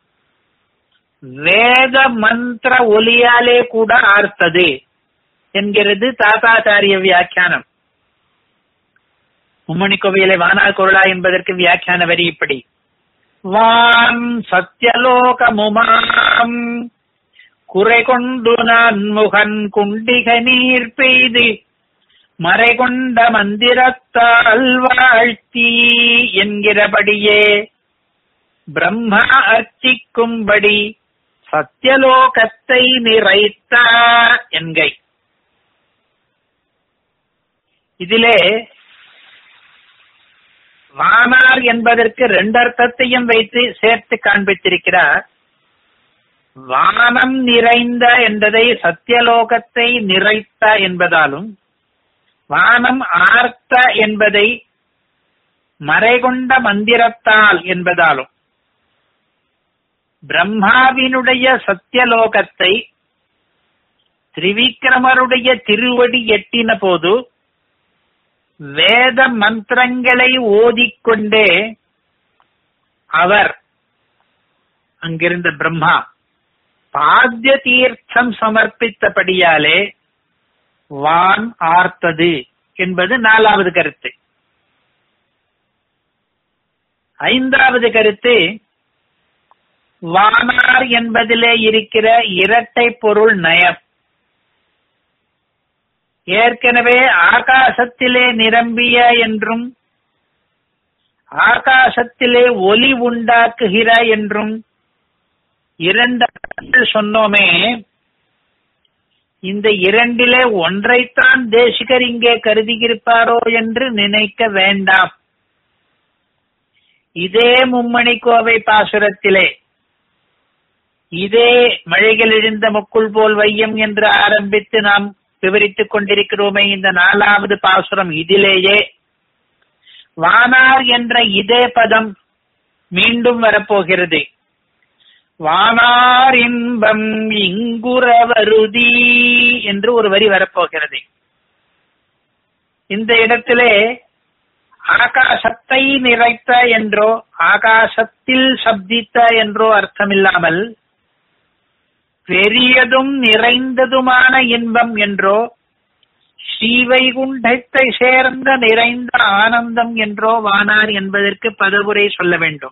வேத மந்திர ஒலியாலே கூட ஆர்த்தது என்கிறது தாத்தாச்சாரிய வியாக்கியானம் மும்மணி கோவிலை வானார் குரலா என்பதற்கு வியாக்கியான வரி இப்படி வான் சத்தியலோகமுமாம் குறை கொண்டு நான் முகன் குண்டிக நீர் பெய்து மறை கொண்ட மந்திரத்தால் வாழ்த்தி என்கிறபடியே பிரம்மா அர்ச்சிக்கும்படி சத்தியலோகத்தை நிறைத்த என்கை இதிலே வானார் என்பதற்கு ரெண்டு அர்த்தத்தையும் வைத்து சேர்த்து காண்பித்திருக்கிறார் வானம் நிறைந்த என்பதை சத்தியலோகத்தை நிறைத்த என்பதாலும் வானம் ஆர்த்த என்பதை மறைகொண்ட மந்திரத்தால் என்பதாலும் பிரம்மாவினுடைய சத்தியலோகத்தை திரிவிக்ரமருடைய திருவடி எட்டின போது வேத மந்திரங்களை ஓதிக்கொண்டே அவர் அங்கிருந்த பிரம்மா பாத்திய தீர்த்தம் சமர்ப்பித்தபடியாலே வான் ஆர்த்தது என்பது நாலாவது கருத்து ஐந்தாவது கருத்து வானார் என்பதிலே இருக்கிற இரட்டை பொருள் நயம் ஏற்கனவே ஆகாசத்திலே நிரம்பிய என்றும் ஆகாசத்திலே ஒலி உண்டாக்குகிற என்றும் இரண்டு சொன்னோமே இந்த இரண்டிலே ஒன்றைத்தான் தேசிகர் இங்கே கருதியிருப்பாரோ என்று நினைக்க வேண்டாம் இதே மும்மணி கோவை பாசுரத்திலே இதே மழைகள் இழிந்த முக்குள் போல் வையம் என்று ஆரம்பித்து நாம் விவரித்துக் கொண்டிருக்கிறோமே இந்த நாலாவது பாசுரம் இதிலேயே வானார் என்ற இதே பதம் மீண்டும் வரப்போகிறது வானார் இன்பம் இங்குற வருதி என்று ஒரு வரி வரப்போகிறது இந்த இடத்திலே ஆகாசத்தை நிறைத்த என்றோ ஆகாசத்தில் சப்தித்த என்றோ அர்த்தமில்லாமல் பெரியதும் நிறைந்ததுமான இன்பம் என்றோ ஸ்ரீவைகுண்டத்தை சேர்ந்த நிறைந்த ஆனந்தம் என்றோ வானார் என்பதற்கு பதவுரை சொல்ல வேண்டும்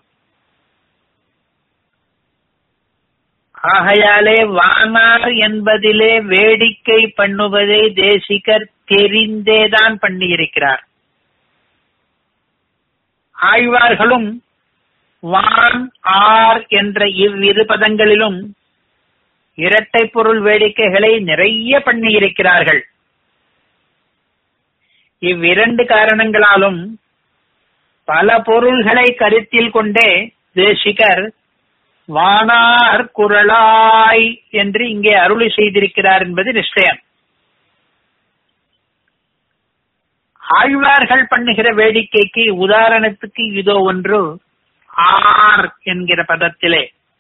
ஆகையாலே வானார் என்பதிலே வேடிக்கை பண்ணுவதை தேசிகர் தெரிந்தேதான் பண்ணியிருக்கிறார் ஆழ்வார்களும் வான் ஆர் என்ற இவ்விரு பதங்களிலும் இரட்டை பொருள் வேடிக்கைகளை நிறைய பண்ணியிருக்கிறார்கள் இவ்விரண்டு காரணங்களாலும் பல பொருள்களை கருத்தில் கொண்டே தேசிகர் வானார் குரலாய் என்று இங்கே அருளி செய்திருக்கிறார் என்பது நிச்சயம் ஆழ்வார்கள் பண்ணுகிற வேடிக்கைக்கு உதாரணத்துக்கு இதோ ஒன்று ஆர் என்கிற பதத்திலே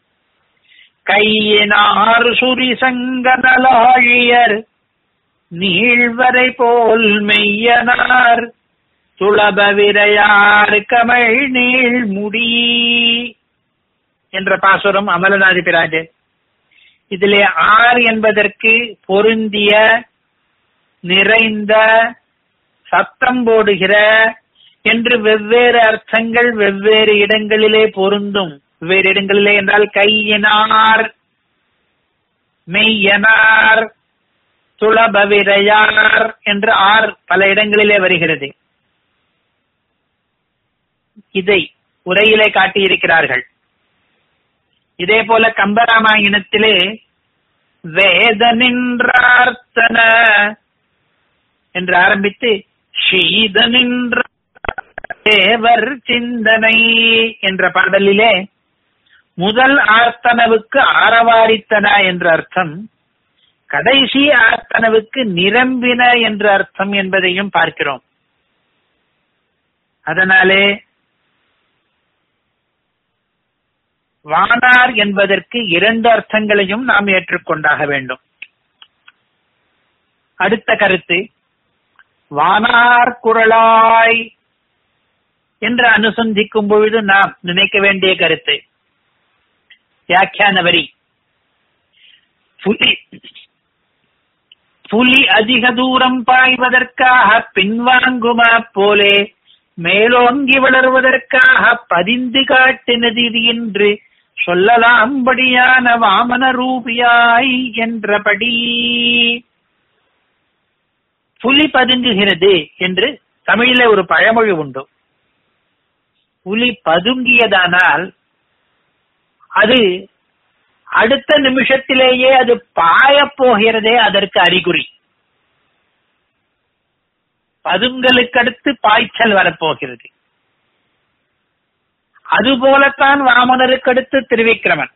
கையினார் சுரி சங்கனலாழியர் நீழ்வரை போல் மெய்யனார் துளப விரையார் கமழ் நீள் முடி என்ற பாசுரம் அமலநாதி பிராஜே இதிலே ஆர் என்பதற்கு பொருந்திய நிறைந்த சத்தம் போடுகிற என்று வெவ்வேறு அர்த்தங்கள் வெவ்வேறு இடங்களிலே பொருந்தும் வெவ்வேறு இடங்களிலே என்றால் கையினார் மெய்யனார் துளபவிரையார் என்று ஆர் பல இடங்களிலே வருகிறது இதை உரையிலே காட்டியிருக்கிறார்கள் இதே போல கம்பராமாயணத்திலே வேத நின்றார்த்தன என்று ஆரம்பித்து ஷீத நின்ற தேவர் சிந்தனை என்ற பாடலிலே முதல் ஆர்த்தனவுக்கு ஆரவாரித்தன என்ற அர்த்தம் கடைசி ஆர்த்தனவுக்கு நிரம்பின என்ற அர்த்தம் என்பதையும் பார்க்கிறோம் அதனாலே வானார் என்பதற்கு இரண்டு அர்த்தங்களையும் நாம் ஏற்றுக்கொண்டாக வேண்டும் அடுத்த கருத்து வானார் குரலாய் என்று அனுசந்திக்கும் பொழுது நாம் நினைக்க வேண்டிய கருத்து வியாக்கியான வரி புலி புலி அதிக தூரம் பாய்வதற்காக பின்வாங்குமா போலே மேலோங்கி வளர்வதற்காக பதிந்து காட்டினது இது என்று சொல்லலாம்படியான வாமன ரூபியாய் என்றபடி புலி பதுங்குகிறது என்று தமிழில ஒரு பழமொழி உண்டு புலி பதுங்கியதானால் அது அடுத்த நிமிஷத்திலேயே அது பாயப் போகிறதே அதற்கு அறிகுறி பதுங்கலுக்கு அடுத்து பாய்ச்சல் வரப்போகிறது அதுபோலத்தான் வாமனருக்கு அடுத்து திருவிக்கிரமன்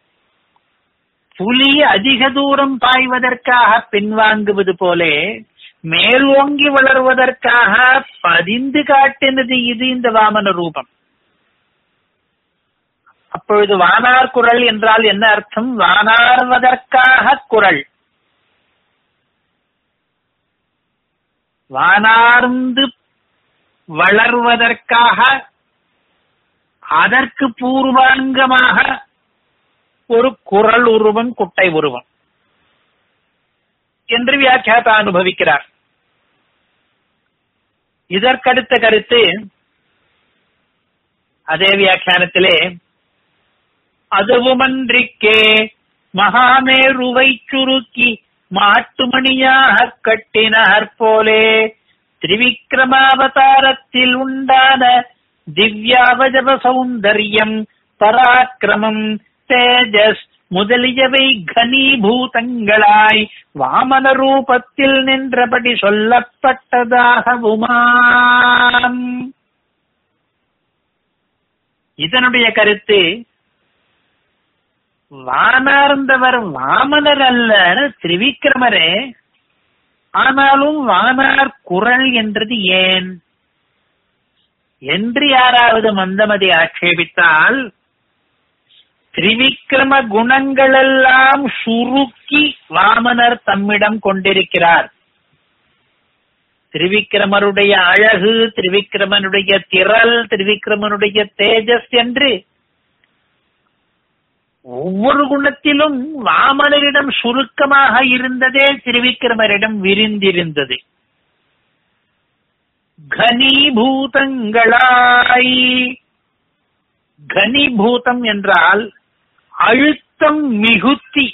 புலி அதிக தூரம் பாய்வதற்காக பின்வாங்குவது போலே மேல் ஓங்கி வளர்வதற்காக பதிந்து காட்டினது இது இந்த வாமன ரூபம் அப்பொழுது வானார் குரல் என்றால் என்ன அர்த்தம் வானார்வதற்காக குரல் வானார்ந்து வளர்வதற்காக அதற்கு பூர்வாங்கமாக ஒரு குரல் உருவம் குட்டை உருவம் என்று வியாக்கியாதா அனுபவிக்கிறார் இதற்கடுத்த கருத்து அதே வியாக்கியானத்திலே அதுவுமன்றிக்கே மகாமேருவை சுருக்கி மாட்டுமணியாக கட்டினார் போலே திரிவிக்ரமாவதாரத்தில் உண்டான திவ்யாவஜப சௌந்தர்யம் பராக்கிரமம் தேஜஸ் முதலியவை கனீபூதங்களாய் வாமன ரூபத்தில் நின்றபடி சொல்லப்பட்டதாகவுமாம் இதனுடைய கருத்து வானார்ந்தவர் வாமனர் அல்ல திரிவிக்ரமரே ஆனாலும் வானார் குரல் என்றது ஏன் என்று யாராவது மந்தமதி ஆட்சேபித்தால் திரிவிக்ரம குணங்களெல்லாம் சுருக்கி வாமனர் தம்மிடம் கொண்டிருக்கிறார் திரிவிக்ரமருடைய அழகு திரிவிக்ரமனுடைய திரள் திரிவிக்ரமனுடைய தேஜஸ் என்று ஒவ்வொரு குணத்திலும் வாமனரிடம் சுருக்கமாக இருந்ததே திருவிக்கிரமரிடம் விரிந்திருந்தது கனீபூதங்களாய் கனீபூதம் என்றால் அழுத்தம் மிகுத்தி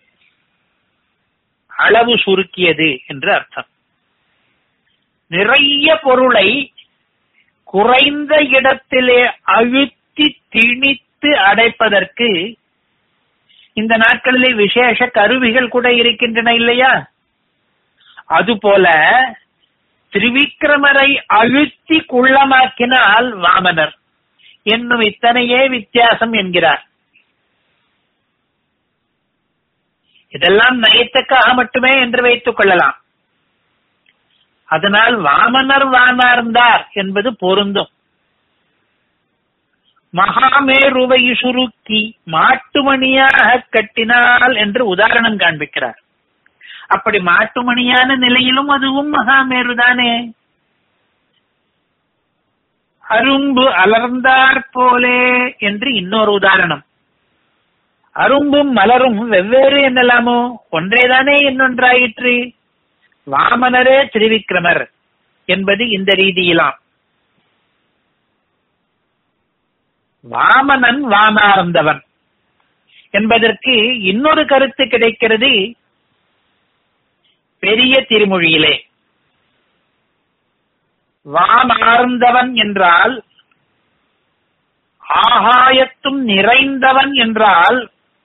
அளவு சுருக்கியது என்று அர்த்தம் நிறைய பொருளை குறைந்த இடத்திலே அழுத்தி திணித்து அடைப்பதற்கு இந்த நாட்களிலே விசேஷ கருவிகள் கூட இருக்கின்றன இல்லையா அதுபோல திரிவிக்ரமரை அழுத்தி குள்ளமாக்கினால் வாமனர் என்னும் இத்தனையே வித்தியாசம் என்கிறார் இதெல்லாம் நயத்துக்காக மட்டுமே என்று வைத்துக் கொள்ளலாம் அதனால் வாமனர் வானார்ந்தார் என்பது பொருந்தும் மகாமேருவை சுருக்கி மாட்டுமணியாக கட்டினால் என்று உதாரணம் காண்பிக்கிறார் அப்படி மாட்டுமணியான நிலையிலும் அதுவும் மகாமேருதானே அரும்பு அலர்ந்தார் போலே என்று இன்னொரு உதாரணம் அரும்பும் மலரும் வெவ்வேறு என்னலாமோ ஒன்றேதானே இன்னொன்றாயிற்று வாமனரே திரிவிக்ரமர் என்பது இந்த ரீதியிலாம் வாமனன் வானார்ந்தவன் என்பதற்கு இன்னொரு கருத்து கிடைக்கிறது பெரிய திருமொழியிலே வானார்ந்தவன் என்றால் ஆகாயத்தும் நிறைந்தவன் என்றால்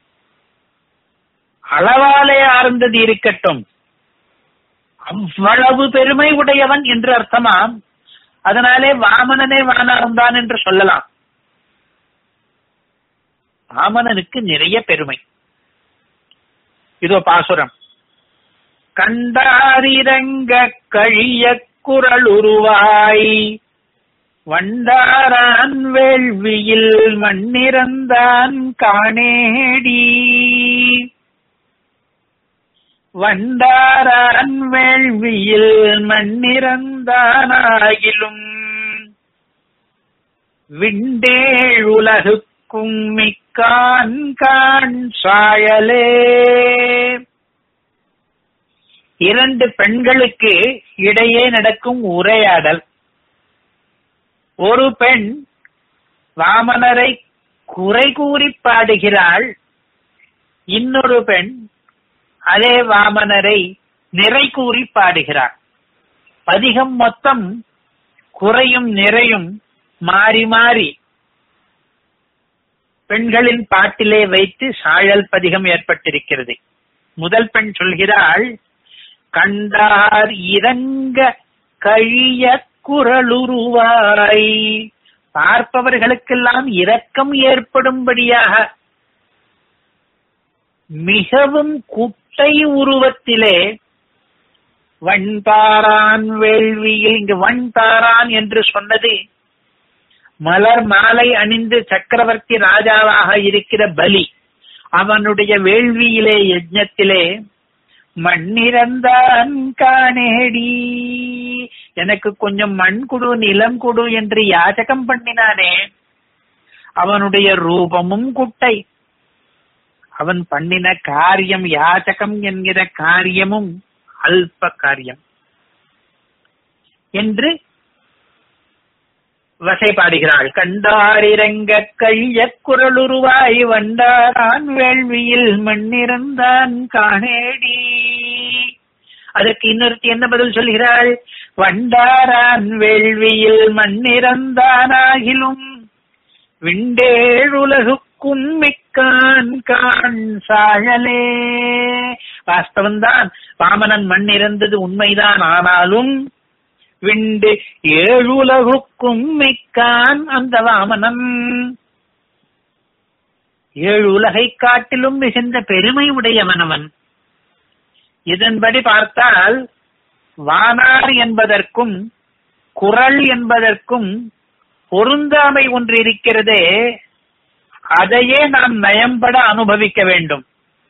அளவாலே ஆர்ந்தது இருக்கட்டும் அவ்வளவு பெருமை உடையவன் என்று அர்த்தமாம் அதனாலே வாமனனே வானார்ந்தான் என்று சொல்லலாம் வாமனனுக்கு நிறைய பெருமை இதோ பாசுரம் கண்டாரிரங்க கழிய குரலுருவாய் வண்டாரான் வேள்வியில் மண்ணிறந்தான் காணேடி வண்டாரான் வேள்வியில் மண்ணிறந்தானாகிலும் விண்டேழுலகுக்கும் மிக்கான் கான் சாயலே இரண்டு பெண்களுக்கு இடையே நடக்கும் உரையாடல் ஒரு பெண் வாமனரை குறை கூறி பாடுகிறாள் இன்னொரு பெண் அதே வாமனரை நிறை கூறி பாடுகிறாள் பதிகம் மொத்தம் குறையும் நிறையும் மாறி மாறி பெண்களின் பாட்டிலே வைத்து சாழல் பதிகம் ஏற்பட்டிருக்கிறது முதல் பெண் சொல்கிறாள் கண்டார் இறங்க கழிய குரலுருவாய் பார்ப்பவர்களுக்கெல்லாம் இரக்கம் ஏற்படும்படியாக மிகவும் குட்டை உருவத்திலே வண்தாரான் வேள்வியில் இங்கு வண்தாரான் என்று சொன்னது மலர் மாலை அணிந்து சக்கரவர்த்தி ராஜாவாக இருக்கிற பலி அவனுடைய வேள்வியிலே யஜ்ஞத்திலே மண்ணிறந்தான் காணேடி எனக்கு கொஞ்சம் மண் குடு நிலம் குடு என்று யாச்சகம் பண்ணினானே அவனுடைய ரூபமும் குட்டை அவன் பண்ணின காரியம் யாச்சகம் என்கிற காரியமும் அல்ப காரியம் என்று வசைபாடுகிறாள் கண்டாரிரங்க கழிய குரலுருவாய் வண்டாரான் வேள்வியில் மண்ணிறந்தான் காணேடி அதற்கு இன்னொருத்தி என்ன பதில் சொல்கிறாள் வண்டாரான் வேள்வியில் மண்ணிறந்தானாகிலும் விண்டேழுலகுக்கும் மிக்கான் கான் சாழலே வாஸ்தவன்தான் வாமனன் மண் இறந்தது உண்மைதான் ஆனாலும் விண்டு ஏழுலகுக்கும் மிக்கான் அந்த வாமனன் ஏழு உலகை காட்டிலும் மிகுந்த பெருமை உடையவன் அவன் இதன்படி பார்த்தால் வானார் என்பதற்கும் குரல் என்பதற்கும் பொருந்தாமை ஒன்று இருக்கிறதே அதையே நாம் நயம்பட அனுபவிக்க வேண்டும்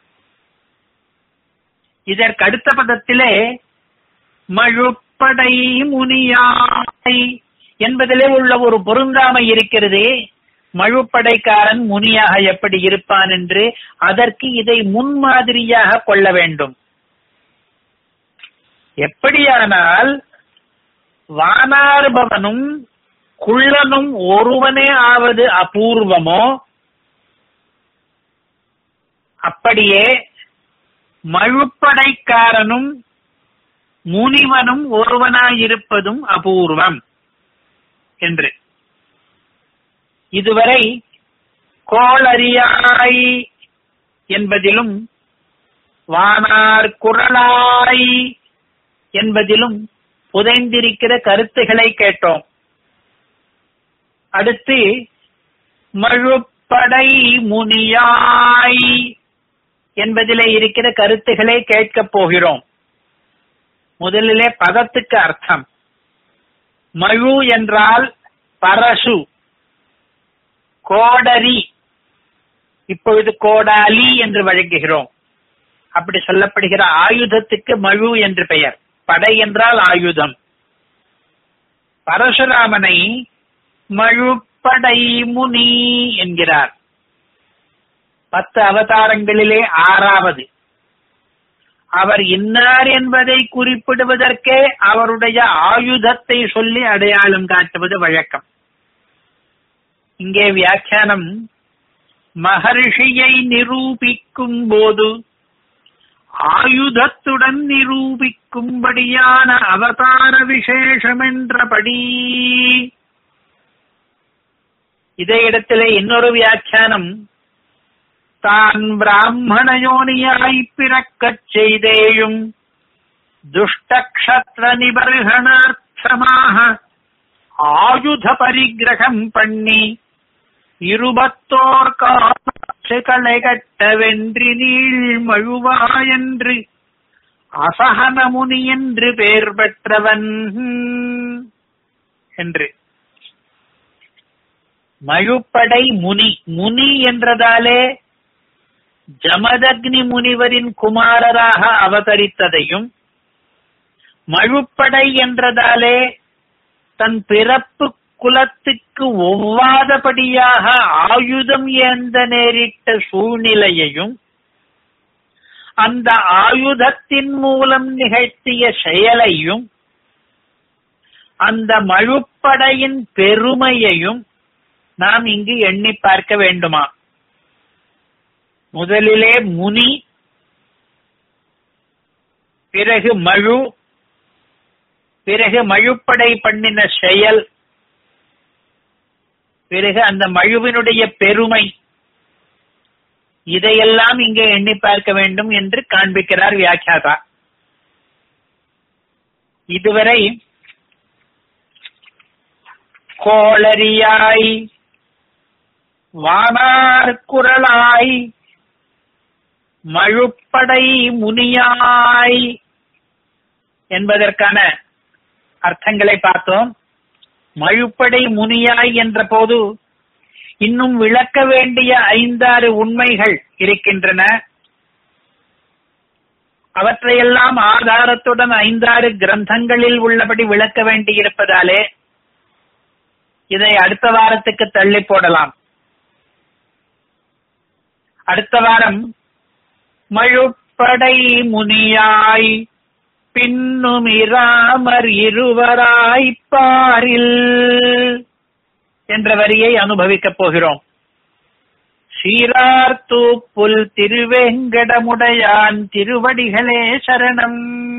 இதற்கு அடுத்த பதத்திலே மழுப்படை முனியாய் என்பதிலே உள்ள ஒரு பொருந்தாமை இருக்கிறது மழுப்படைக்காரன் முனியாக எப்படி இருப்பான் என்று அதற்கு இதை முன்மாதிரியாக கொள்ள வேண்டும் எப்படியானால் வானார்பவனும் குள்ளனும் ஒருவனே ஆவது அபூர்வமோ அப்படியே மழுப்படைக்காரனும் முனிவனும் ஒருவனாயிருப்பதும் அபூர்வம் என்று இதுவரை கோளறியாய் என்பதிலும் வானார் குரலாய் என்பதிலும் புதைந்திருக்கிற கருத்துக்களை கேட்டோம் அடுத்து மழுப்படை முனியாய் என்பதிலே இருக்கிற கருத்துக்களை கேட்கப் போகிறோம் முதலிலே பதத்துக்கு அர்த்தம் மழு என்றால் பரசு கோடரி இப்பொழுது கோடாலி என்று வழங்குகிறோம் அப்படி சொல்லப்படுகிற ஆயுதத்துக்கு மழு என்று பெயர் படை என்றால் ஆயுதம் பரசுராமனை மழுப்படை முனி என்கிறார் பத்து அவதாரங்களிலே ஆறாவது அவர் இன்னார் என்பதை குறிப்பிடுவதற்கே அவருடைய ஆயுதத்தை சொல்லி அடையாளம் காட்டுவது வழக்கம் இங்கே வியாக்கியானம் மகர்ஷியை நிரூபிக்கும் போது ஆயுதத்துடன் நிரூபிக்கும்படியான அவதார விசேஷமென்றபடி இதே இடத்திலே இன்னொரு வியாக்கியானம் தான் பிராமணயோனியாய் பிறக்கச் செய்தேயும் துஷ்டக்ஷத்ர நிபர்கணார்த்தமாக ஆயுத பரிகிரகம் பண்ணி இருபத்தோர் காலை கட்ட வென்றி நீள் மழுவாயன்று அசகன முனி என்று பெயர் பெற்றவன் என்று மழுப்படை முனி முனி என்றதாலே ஜமதக்னி முனிவரின் குமாரராக அவதரித்ததையும் மழுப்படை என்றதாலே தன் பிறப்பு குலத்துக்கு ஒவ்வாதபடியாக ஆயுதம் ஏந்த நேரிட்ட சூழ்நிலையையும் அந்த ஆயுதத்தின் மூலம் நிகழ்த்திய செயலையும் அந்த மழுப்படையின் பெருமையையும் நாம் இங்கு எண்ணி பார்க்க வேண்டுமா முதலிலே முனி பிறகு மழு பிறகு மழுப்படை பண்ணின செயல் பிறகு அந்த மழுவினுடைய பெருமை இதையெல்லாம் இங்கே எண்ணி பார்க்க வேண்டும் என்று காண்பிக்கிறார் வியாக்கியாதா இதுவரை கோளரியாய் வானார் குரலாய் மழுப்படை முனியாய் என்பதற்கான அர்த்தங்களை பார்த்தோம் மழுப்படை முனியாய் என்ற போது இன்னும் விளக்க வேண்டிய ஐந்தாறு உண்மைகள் இருக்கின்றன அவற்றையெல்லாம் ஆதாரத்துடன் ஐந்தாறு கிரந்தங்களில் உள்ளபடி விளக்க வேண்டியிருப்பதாலே இதை அடுத்த வாரத்துக்கு தள்ளி போடலாம் அடுத்த வாரம் மழுப்படை முனியாய் பின்னும் இராமர் இருவராய் பாரில் என்ற வரியை அனுபவிக்கப் போகிறோம் சீரார் தூப்புல் திருவேங்கடமுடையான் திருவடிகளே சரணம்